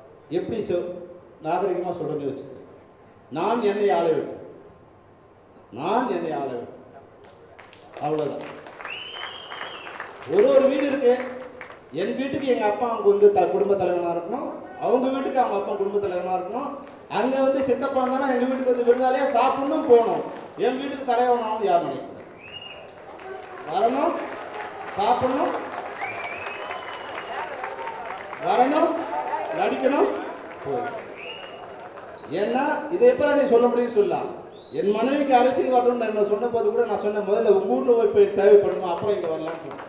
எப்படி சொ நாகரிகமாக சொல்றது வச்சுக்கிறேன் நான் என்னை ஆள வேண்டும் நான் என்னை ஆளவேன் அவ்வளவுதான் ஒரு ஒரு வீடு இருக்கு என் வீட்டுக்கு எங்க அப்பா அவங்க வந்து த குடும்ப தலைவனா இருக்கணும் அவங்க வீட்டுக்கு அவங்க அப்பா குடும்ப தலைவனா இருக்கணும் அங்க வந்து சித்தப்பா இருந்தானா எங்க வீட்டுக்கு வந்து விருந்தாளியா சாப்பிடணும் போகணும் என் வீட்டுக்கு தலைவனாகவும் யாரும் நினைக்கக்கூடாது வரணும் சாப்பிடணும் வரணும் நடிக்கணும் போகணும் ஏன்னா இதை எப்ப நீ சொல்ல முடியும்னு சொல்லலாம் என் மனைவிக்கு அரசியல் வரணும்னு என்ன சொன்ன போது கூட நான் சொன்னேன் முதல்ல உங்க ஊர்ல போய் போய் தேவைப்படுமா அப்புறம் இங்க வரலாம்னு சொன்னேன்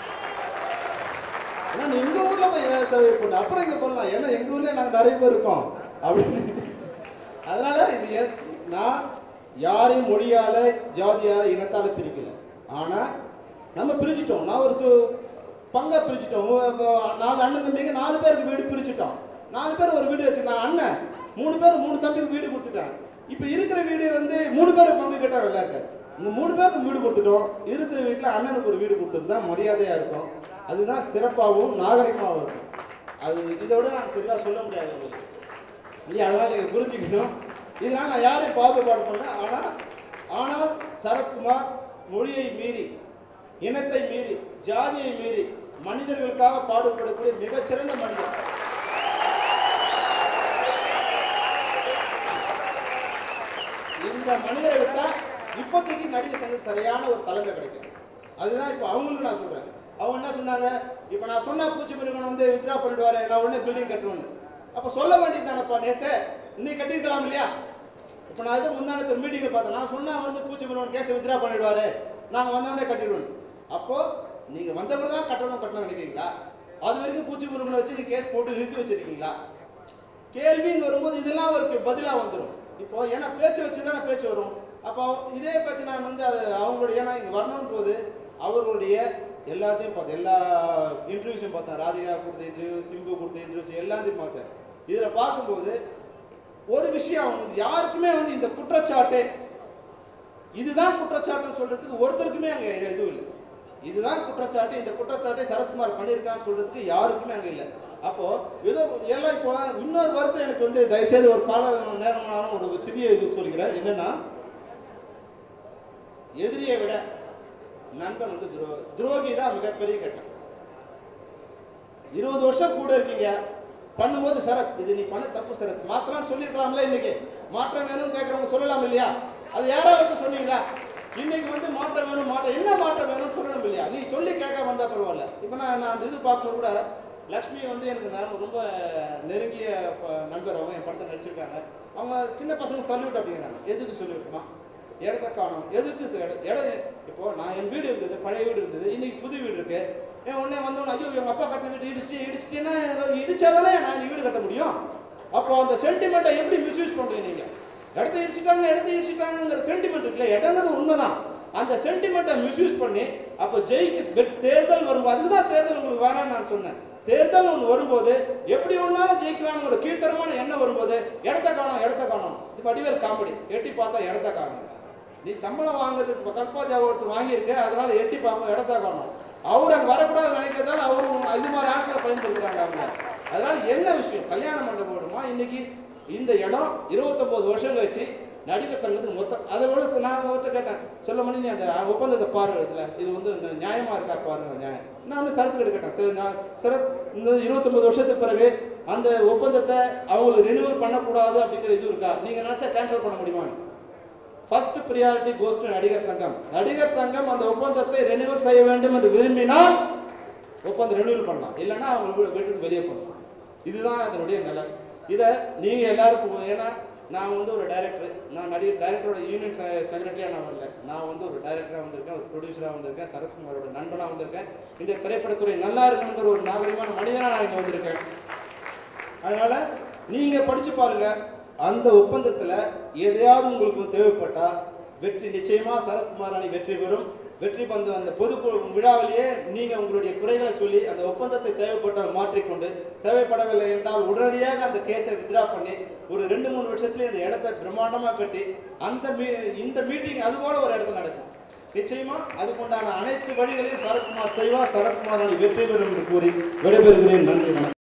ஏன்னா நீ எங்க ஊர்ல போய் வேலை தேவைப்படும் அப்புறம் இங்க பண்ணலாம் ஏன்னா எங்க ஊர்ல நாங்க நிறைய பேர் இருக்கோம் அப்படின்னு அதனால இது எ- நான் யாரையும் மொழியால ஜாதியால இனத்தால பிரிக்கல ஆனா நம்ம பிரிச்சுட்டோம் நான் ஒரு சு- பங்கா பிரிச்சுட்டோம் உ- இப்ப நாலு அண்ணன் தம்பிங்க நாலு பேருக்கு வீடு பிரிச்சுட்டோம் நாலு பேர் ஒரு வீடு வச்சு நான் அண்ணன் மூணு பேர் மூணு தம்பிக்கு வீடு கொடுத்துட்டேன் இப்போ இருக்கிற வீடு வந்து மூணு பேர் பங்கு கேட்டா நல்லா இருக்காது இந்த மூணு பேருக்கு வீடு கொடுத்துட்டோம் இருக்கிற வீட்டில் அண்ணனுக்கு ஒரு வீடு கொடுத்துருந்தா மரியாதையா இருக்கும் அதுதான் சிறப்பாகவும் நாகரிகமாகவும் இருக்கும் அது இதை விட நான் சரியா சொல்ல முடியாது உங்களுக்கு இல்லையா அதனால நீங்க புரிஞ்சுக்கணும் இதனால நான் யாரையும் பாகுபாடு பண்ணல ஆனா ஆனால் சரத்குமார் மொழியை மீறி இனத்தை மீறி ஜாதியை மீறி மனிதர்களுக்காக பாடுபடக்கூடிய மிகச்சிறந்த மனிதர் இந்த மனிதரை விட்டா இப்போதைக்கு நடிகர் சங்க சரியான ஒரு தலைமை கிடைக்கும் அதுதான் இப்போ அவங்களுக்கு நான் சொல்றேன் அவங்க என்ன சொன்னாங்க இப்போ நான் சொன்னா பூச்சி முருகன் வந்து வித்ரா பண்ணிடுவாரு நான் உடனே பில்டிங் கட்டுவேன்னு அப்போ சொல்ல வேண்டியது தானப்பா நேத்து இன்னைக்கு கட்டியிருக்கலாம் இல்லையா இப்போ நான் இது முந்தானத்து ஒரு மீட்டிங்கில் பார்த்தேன் நான் சொன்னா வந்து பூச்சி முருகன் கேஸை வித்ரா பண்ணிடுவாரு நாங்கள் வந்தவொடனே கட்டிடுவோம் அப்போ நீங்க வந்தவர் தான் கட்டணும் கட்டணும் நினைக்கிறீங்களா அது வரைக்கும் பூச்சி முருகனை வச்சு நீ கேஸ் போட்டு நிறுத்தி வச்சிருக்கீங்களா கேள்வின்னு வரும்போது இதெல்லாம் ஒரு பதிலா வந்துடும் இப்போ ஏன்னா பேச்சு வச்சு தானே பேச்சு வரும் அப்போ இதே பேச்சு நான் வந்து அது அவங்களுடைய ஏன்னா இங்கே வரணும் போது அவர்களுடைய எல்லாத்தையும் பார்த்தேன் எல்லா இன்டர்வியூஸையும் பார்த்தேன் ராதிகா கொடுத்த இன்டர்வியூ சிம்பு கொடுத்த இன்டர்வியூஸ் எல்லாத்தையும் பார்த்தேன் இதில் பார்க்கும்போது ஒரு விஷயம் வந்து யாருக்குமே வந்து இந்த குற்றச்சாட்டு இதுதான் குற்றச்சாட்டுன்னு சொல்றதுக்கு ஒருத்தருக்குமே அங்க எதுவும் இல்லை இதுதான் குற்றச்சாட்டு இந்த குற்றச்சாட்டை சரத்குமார் பண்ணியிருக்கான்னு சொல்றதுக்கு யாருக்குமே அங்க இல்லை அப்போ ஏதோ எல்லாம் இப்போ இன்னொரு வருத்தம் எனக்கு வந்து தயவுசெய்து ஒரு கால நேரம் ஒரு சிறிய இது சொல்லிக்கிறேன் என்னன்னா எதிரியை விட நண்பன் வந்து துரோ துரோகி தான் மிகப்பெரிய கட்டம் இருபது வருஷம் கூட இருக்கீங்க பண்ணும்போது சரத் இது நீ பண்ண தப்பு சரத் மாத்திரம் சொல்லிருக்கலாம்ல இன்னைக்கு மாற்றம் வேணும்னு கேட்கறவங்க சொல்லலாம் இல்லையா அது யாராவது சொன்னீங்களா இன்னைக்கு வந்து மாற்றம் வேணும் மாற்றம் என்ன மாற்றம் வேணும்னு சொல்லணும் இல்லையா நீ சொல்லி கேட்க வந்தா பரவாயில்ல இப்போ நான் நான் அந்த இது பார்க்கும்போது கூட லக்ஷ்மி வந்து எனக்கு நான் ரொம்ப நெருங்கிய ப- நண்பர் அவங்க என் படத்தை நடிச்சிருக்காங்க அவங்க சின்ன பசங்க சல்யூட் அப்படிங்கிறாங்க எதுக்கு சொல்லிவிட்டுமா இடத்த காணும் எதுக்கு ச- இட- இடம் இப்போ நான் என் வீடு இருந்தது பழைய வீடு இருந்தது இன்னைக்கு புது வீடு இருக்கு ஏன் உடனே வந்தவன ஐயோ எங்க அப்பா கட்டின வீடு இடிச்சு இடிச்சிட்டேன்னா இடிச்சாதானே நான் இந்த வீடு கட்ட முடியும் அப்போ அந்த சென்டிமெண்ட்டை எப்படி மிஸ்யூஸ் பண்றீங்க நீங்க இடத்த இடிச்சிட்டாங்க இடத்த இடிச்சிட்டாங்கிற சென்டிமெண்ட் இருக்குல்ல இடங்கிறது உண்மைதான் அந்த சென்டிமெண்ட்டை மிஸ்யூஸ் பண்ணி அப்போ ஜெயிக்கு வெ- தேர்தல் வரும்போது அதுதான் தேர்தல் உங்களுக்கு வேணாம்னு நான் சொன்னேன் தேர்தல் ஒன்று வரும்போது எப்படி ஒன்னாலும் ஜெயிக்கலாம்னு ஒரு கீழ்த்தரமான எண்ணம் வரும்போது இடத்த காணோம் இடத்த காணோம் இது வடிவேல் காமெடி எட்டி பார்த்தா இடத்த காணோம் நீ சம்பளம் வாங்குறதுக்கு இப்போ கல்பாதி அவார்டு வாங்கியிருக்க அதனால எட்டி பார்க்கும் இடத்த காணும் அவர் அங்கே வரக்கூடாது நினைக்கிறதால அவரும் இது மாதிரி ஆட்களை பயன்படுத்துறாங்க அவங்க அதனால என்ன விஷயம் கல்யாண மண்டபம் வேணுமா இன்னைக்கு இந்த இடம் இருபத்தொன்பது வருஷம் கழிச்சு நடிகர் சங்கத்துக்கு மொத்தம் அதை விட நான் அவர்கிட்ட கேட்டேன் சொல்ல மணி நீ அந்த ஒப்பந்தத்தை பாரு இதுல இது வந்து இந்த நியாயமா இருக்கா பாருங்க நியாயம் நான் வந்து சரத்து கேட்டேன் சரி நான் சரத் இந்த இருபத்தொன்பது வருஷத்துக்கு பிறகு அந்த ஒப்பந்தத்தை அவங்களுக்கு ரெனியூவல் பண்ணக்கூடாது அப்படிங்கிற இது இருக்கா நீங்க நினைச்சா கேன்சல் பண்ண முடியுமா ஃபர்ஸ்ட் பிரியாரிட்டி கோஸ் டு நடிகர் சங்கம் நடிகர் சங்கம் அந்த ஒப்பந்தத்தை ரெனியூவல் செய்ய வேண்டும் என்று விரும்பினால் ஒப்பந்தம் ரெனியூவல் பண்ணலாம் இல்லைன்னா அவங்க வீ- வீட்டுக்கு வெளியே போகணும் இதுதான் அதனுடைய நிலை இதை நீங்க எல்லாருக்கும் ஏன்னா நான் வந்து ஒரு டைரக்டர் நான் நடிகர் டைரக்டரோட யூனியன் செக்ரட்டரியாக நான் வரல நான் வந்து ஒரு டைரக்டராக வந்திருக்கேன் ஒரு ப்ரொடியூசராக வந்திருக்கேன் சரத்குமாரோட நண்பனாக வந்திருக்கேன் இந்த திரைப்படத்துறை நல்லா இருக்கணுங்கிற ஒரு நாகரிகமான மனிதனாக நான் இங்கே வந்திருக்கேன் அதனால நீங்க படிச்சு பாருங்க அந்த ஒப்பந்தத்துல எதையாவது உங்களுக்கு தேவைப்பட்டா வெற்றி நிச்சயமா சரத்குமார் அணி வெற்றி பெறும் வெற்றி பந்து அந்த பொது விழாவிலேயே நீங்க உங்களுடைய குறைகளை சொல்லி அந்த ஒப்பந்தத்தை தேவைப்பட்டால் மாற்றிக்கொண்டு தேவைப்படவில்லை என்றால் உடனடியாக அந்த கேஸை வித்ரா பண்ணி ஒரு ரெண்டு மூணு வருஷத்துல இந்த இடத்தை பிரம்மாண்டமா கட்டி அந்த மீ- இந்த மீட்டிங் அது போல ஒரு இடத்துல நடக்கும் நிச்சயமா அதுக்குண்டான அனைத்து வழிகளையும் சரத்குமார் செய்வார் சரத்குமார் அணி வெற்றி பெறும் என்று கூறி விடைபெறுகிறேன் நன்றி வணக்கம்